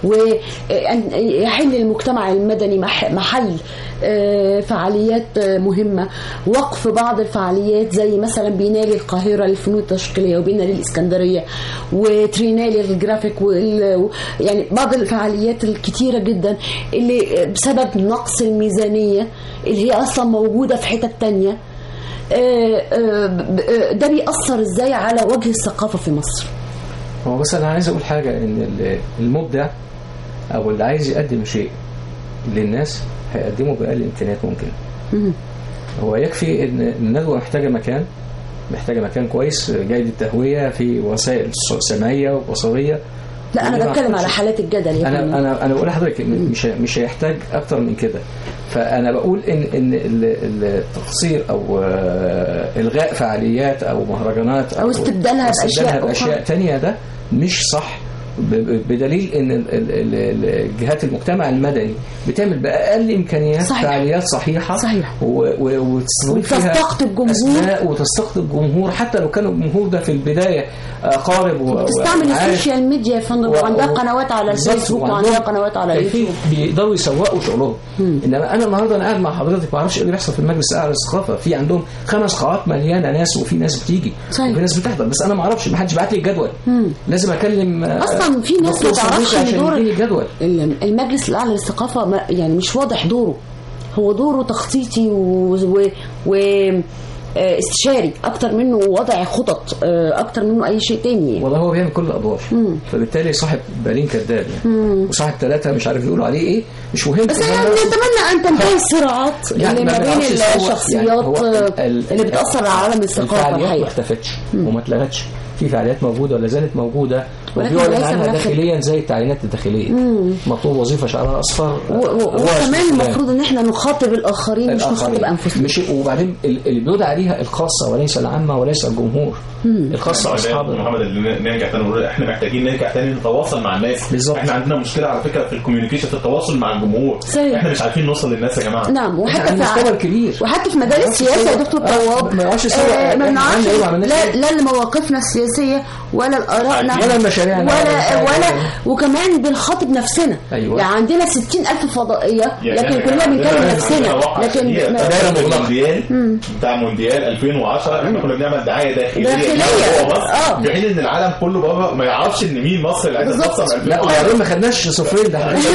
وأن يحل المجتمع المدني مح- محل آه، فعاليات آه، مهمة وقف بعض الفعاليات زي مثلا بينالي القاهرة للفنون التشكيلية وبينالي الإسكندرية وترينالي الجرافيك وال... يعني بعض الفعاليات الكتيرة جدا اللي بسبب نقص الميزانية اللي هي أصلا موجودة في حتت تانية آه، آه، ب- آه، ده بيأثر ازاي على وجه الثقافة في مصر هو بس انا عايز اقول حاجه ان ال- المبدع او اللي عايز يقدم شيء للناس هيقدمه باقل امكانيات ممكن هو يكفي ان الندوه محتاجه مكان محتاجه مكان كويس جيد التهويه في وسائل سمعيه وبصريه لا ودي أنا ما بتكلم على أعتقدش. حالات الجدل يا انا فندم. انا انا بقول لحضرتك إن مش مش هيحتاج اكتر من كده فانا بقول ان ان ال- التقصير او آه، الغاء فعاليات او مهرجانات أو استبدالها بأشياء استبدالها أخرى. باشياء تانية ده مش صح ب- ب- بدليل ان ال- ال- ال- ال- جهات المجتمع المدني بتعمل باقل امكانيات صحيح. فعاليات صحيحه صحيح. و- و- وتستضيف فيها وتستقطب جمهور. أسماء وتستقطب جمهور حتى لو كان الجمهور ده في البدايه قارب و- تستعمل وعارف السوشيال ميديا يا فندم و- وعندها و- قنوات على بالظبط، الفيسبوك وعندهم وعندها قنوات على كيفية اليوتيوب بيقدروا يسوقوا شغلهم انما انا النهارده انا قاعد مع حضرتك ما اعرفش ايه اللي بيحصل في المجلس الاعلى للثقافه في عندهم خمس قاعات مليانه ناس وفي ناس بتيجي صحيح. وفي ناس بتحضر بس انا ما اعرفش ما حدش بعت لي الجدول لازم اكلم آه، أصلاً في ناس دكتور ما تعرفش صديقي إن عشان دور- يديني الجدول المجلس الأعلى للثقافة ما- يعني مش واضح دوره هو دوره تخطيطي و, و... و... آه، استشاري اكتر منه وضع خطط آه، اكتر منه اي شيء تاني والله هو بيعمل كل الادوار فبالتالي صاحب بالين كذاب يعني وصاحب ثلاثه مش عارف يقولوا عليه ايه مش مهم بس إنما- يعني نتمنى ان تنتهي الصراعات يعني اللي ما ما بين بنعرفش سوا- الشخصيات يعني هو آه، ال- ال- اللي بتاثر على عالم الثقافه الفعاليات ما الحقيقه اختفتش وما اتلغتش في فعاليات موجوده ولا زالت موجوده ولكن وبيعلن ليس عنها ملف- داخليا زي التعيينات الداخليه مطلوب وظيفه شعرها اصفر و- و- هو وكمان اسمه فلان. المفروض ان احنا نخاطب الاخرين مش نخاطب انفسنا مش وبعدين ال- اللي بيدعى عليها الخاصه وليس العامه وليس الجمهور الخاصه اصحاب محمد اللي نرجع تاني نقول احنا محتاجين نرجع تاني نتواصل مع الناس بالظبط. احنا عندنا مشكله على فكره في الكوميونيكيشن في التواصل مع الجمهور صحيح. احنا مش عارفين نوصل للناس يا جماعه نعم وحتى على المستوى في الكبير. وحتى في مجال السياسه يا دكتور آه، طواب ما يعرفش يسوق. آه، ما إحنا بنعرفش عملنا إيه وما عملناش لا إيه؟ لا لمواقفنا السياسيه ولا لارائنا ولا لمشاريعنا ولا ولا لحاجة. ولا وكمان بنخاطب نفسنا أيوة. يعني عندنا 60000 فضائيه يعني لكن يعني كلنا عندنا- بنكلم عندنا نفسنا واقعة لكن كبيرة. ما- دايرة مغلقة. مونديال بتاع مونديال 2010 احنا كنا بنعمل دعايه داخليه داخلية. جوه مصر آه. في حين ان العالم كله بابا ما يعرفش ان مين مصر اللي عايزه بالظبط. توصل لا وبعدين ما خدناش صفرين ده احنا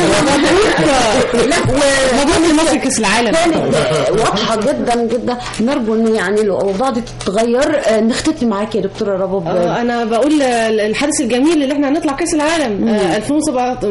لا مبروك لمصر كاس العالم كانت واضحه جدا جدا نرجو ان يعني لو الاوضاع دي تتغير آه، نختتم معاك يا دكتوره رباب اه انا بقول الحدث الجميل اللي احنا هنطلع كاس العالم آه، 2017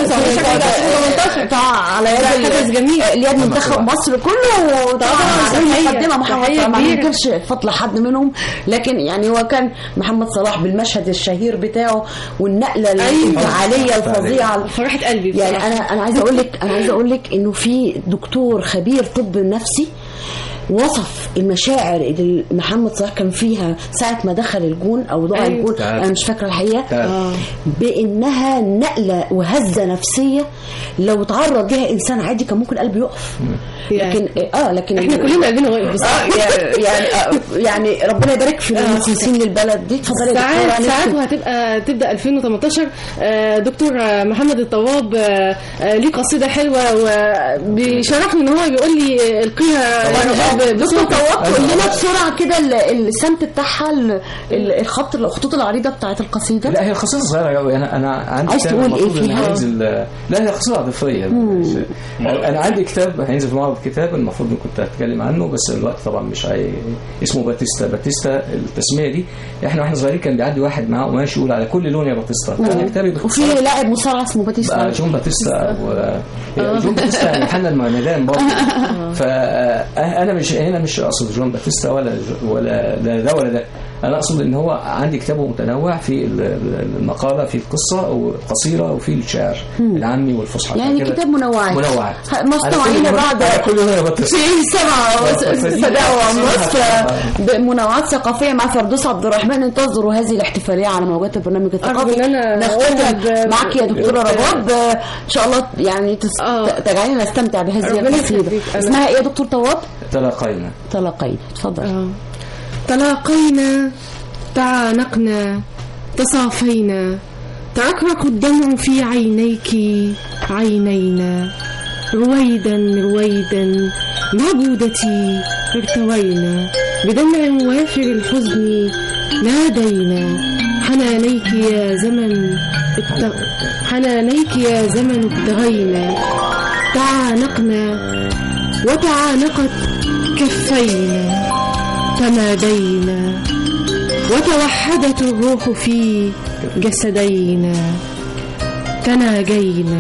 2017 على ده يد حدث جميل. اليد منتخب مصر كله طبعاً، طبعا تحية. مقدمه محمد تحية صلاح ما كبيرة. ننكرش فضل حد منهم لكن يعني هو كان محمد صلاح بالمشهد الشهير بتاعه والنقله الانفعاليه الفظيعه فرحت قلبي يعني بصراحة. انا انا عايزه اقول لك انا عايزه اقول لك انه في دكتور خبير طب نفسي وصف المشاعر اللي محمد صلاح كان فيها ساعة ما دخل الجون أو ضاع أيوة. الجون تعال. أنا مش فاكرة الحقيقة تعال. آه. بأنها نقلة وهزة نفسية لو تعرض لها إنسان عادي كان ممكن قلبه يقف لكن اه لكن احنا كلنا قلبنا واقف آه بصراحة. يعني يعني, آه يعني ربنا يبارك في المخلصين للبلد دي اتفضلي يا ساعات دكتورة ساعات نكتب. وهتبقى تبدا 2018 آه، دكتور آه، محمد الطواب آه، آه، ليه قصيده حلوه وبيشرحني ان هو بيقول لي القيها يعني دكتور طواب قول لنا بسرعة كده ال- السمت بتاعها ال- ال- الخط الخطوط العريضة بتاعت القصيدة لا هي قصيده صغيره قوي انا انا عندي عايز كتاب تقول إيه المفروض إن فيها؟ هينزل لا هي قصيده عاطفيه انا عندي كتاب هينزل في معرض كتاب المفروض إني كنت هتكلم عنه بس الوقت طبعا مش هي اسمه باتيستا باتيستا التسميه دي احنا واحنا صغيرين كان بيعدي واحد معاه قماش يقول على كل لون يا باتيستا فانا كتابي وفي باختصار لاعب مصارعة اسمه باتيستا بقى جون باتيستا و... جون باتيستا يعني حنا الميدان برضه فانا مش هنا مش اقصد جون باتيستا ولا ولا لا ده ولا ده انا اقصد ان هو عندي كتابه متنوع في ال- ال- المقاله في القصه والقصيره وفي الشعر العامي والفصحى يعني كده. كتاب منوعات منوعات ه- مستوعبين على كل بعد على كل يوم باتيستا في سبعة فدي- سبعة ونص آه. منوعات ثقافية مع فردوس عبد الرحمن انتظروا هذه الاحتفالية على موجات البرنامج الثقافي أرجو إن أنا نختتم أقولها ب- معك يا دكتورة رباب آه، ان شاء الله يعني تس- آه. ت- تجعلنا نستمتع بهذه ربنا القصيدة يخليك. أنا- اسمها ايه يا دكتور طواب؟ تلاقينا تلاقينا اتفضل آه. تلاقينا تعانقنا تصافينا تركرك الدمع في عينيك عينينا رويدا رويدا معبودتي ارتوينا بدمع وافر الحزن نادينا حنانيك يا زمن ابت... حنانيك يا زمن ابتغينا تعانقنا وتعانقت كفينا تمادينا وتوحدت الروح في جسدينا تناجينا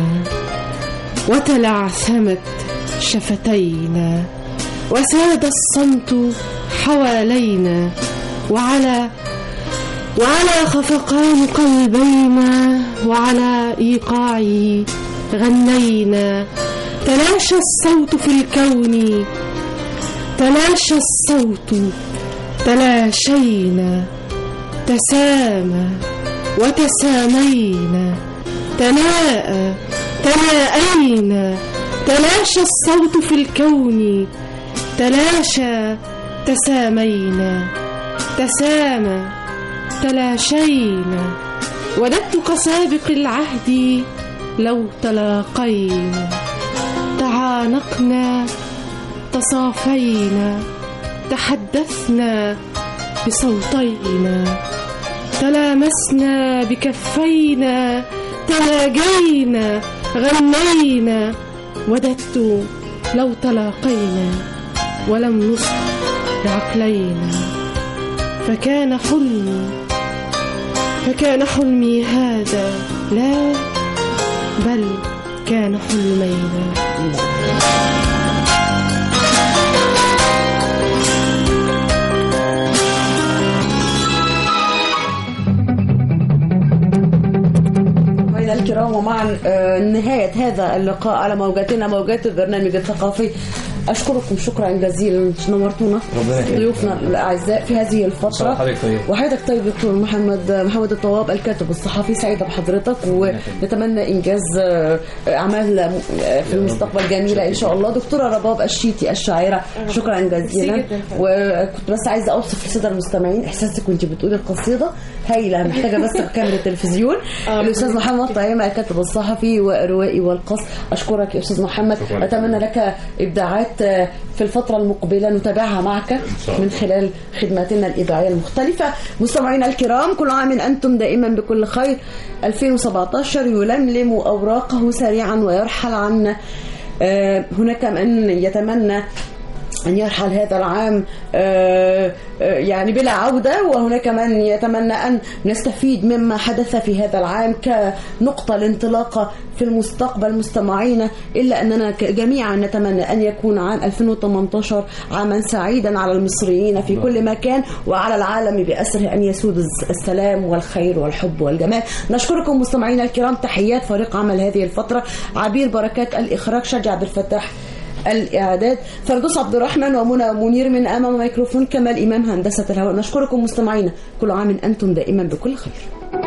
وتلعثمت شفتينا وساد الصمت حوالينا وعلى وعلى خفقان قلبينا وعلى ايقاعه غنينا تلاشى الصوت في الكون تلاشى الصوت تلاشينا تسامى وتسامينا تناءى تناءينا تلاشى الصوت في الكون تلاشى تسامينا تسامى تلاشينا وددت كسابق العهد لو تلاقينا تعانقنا تصافينا تحدثنا بصوتينا تلامسنا بكفينا تلاقينا غنينا وددت لو تلاقينا ولم نصب بعقلينا فكان حلمي فكان حلمي هذا لا بل كان حلمينا مستمعينا الكرام ومع آه، نهاية هذا اللقاء على موجاتنا موجات البرنامج الثقافي أشكركم شكرا جزيلا نورتونا ربنا يخليك. ضيوفنا الأعزاء في هذه الفترة حضرتك طيب. وحياتك طيب دكتور محمد محمد الطواب الكاتب الصحفي سعيدة بحضرتك ونتمنى إنجاز آه، أعمال آه، في المستقبل جميلة إن شاء الله دكتورة رباب الشيتي الشاعرة شكرا جزيلا جدا. وكنت بس عايزة أوصف للسادة المستمعين إحساسك وأنت بتقولي القصيدة هايلة محتاجة بس بكاميرا التلفزيون الأستاذ محمد طعيمة الكاتب الصحفي والروائي والقص أشكرك يا أستاذ محمد أتمنى لك إبداعات آه، في الفترة المقبلة نتابعها معك من خلال خدماتنا الإذاعية المختلفة مستمعينا الكرام كل عام أنتم دائما بكل خير 2017 يلملم أوراقه سريعا ويرحل عنا آه، هناك من يتمنى أن يرحل هذا العام آه، آه، يعني بلا عودة وهناك من يتمنى أن نستفيد مما حدث في هذا العام كنقطة الانطلاقة في المستقبل مستمعينا إلا أننا ك- جميعا نتمنى أن يكون عام 2018 عاما سعيدا على المصريين في كل مكان وعلى العالم بأسره أن يسود الز- السلام والخير والحب والجمال نشكركم مستمعينا الكرام تحيات فريق عمل هذه الفترة عبير بركات الإخراج شجع عبد الفتاح الإعداد فردوس عبد الرحمن ومنى منير من أمام ميكروفون كمال إمام هندسة الهواء نشكركم مستمعينا كل عام أنتم دائما بكل خير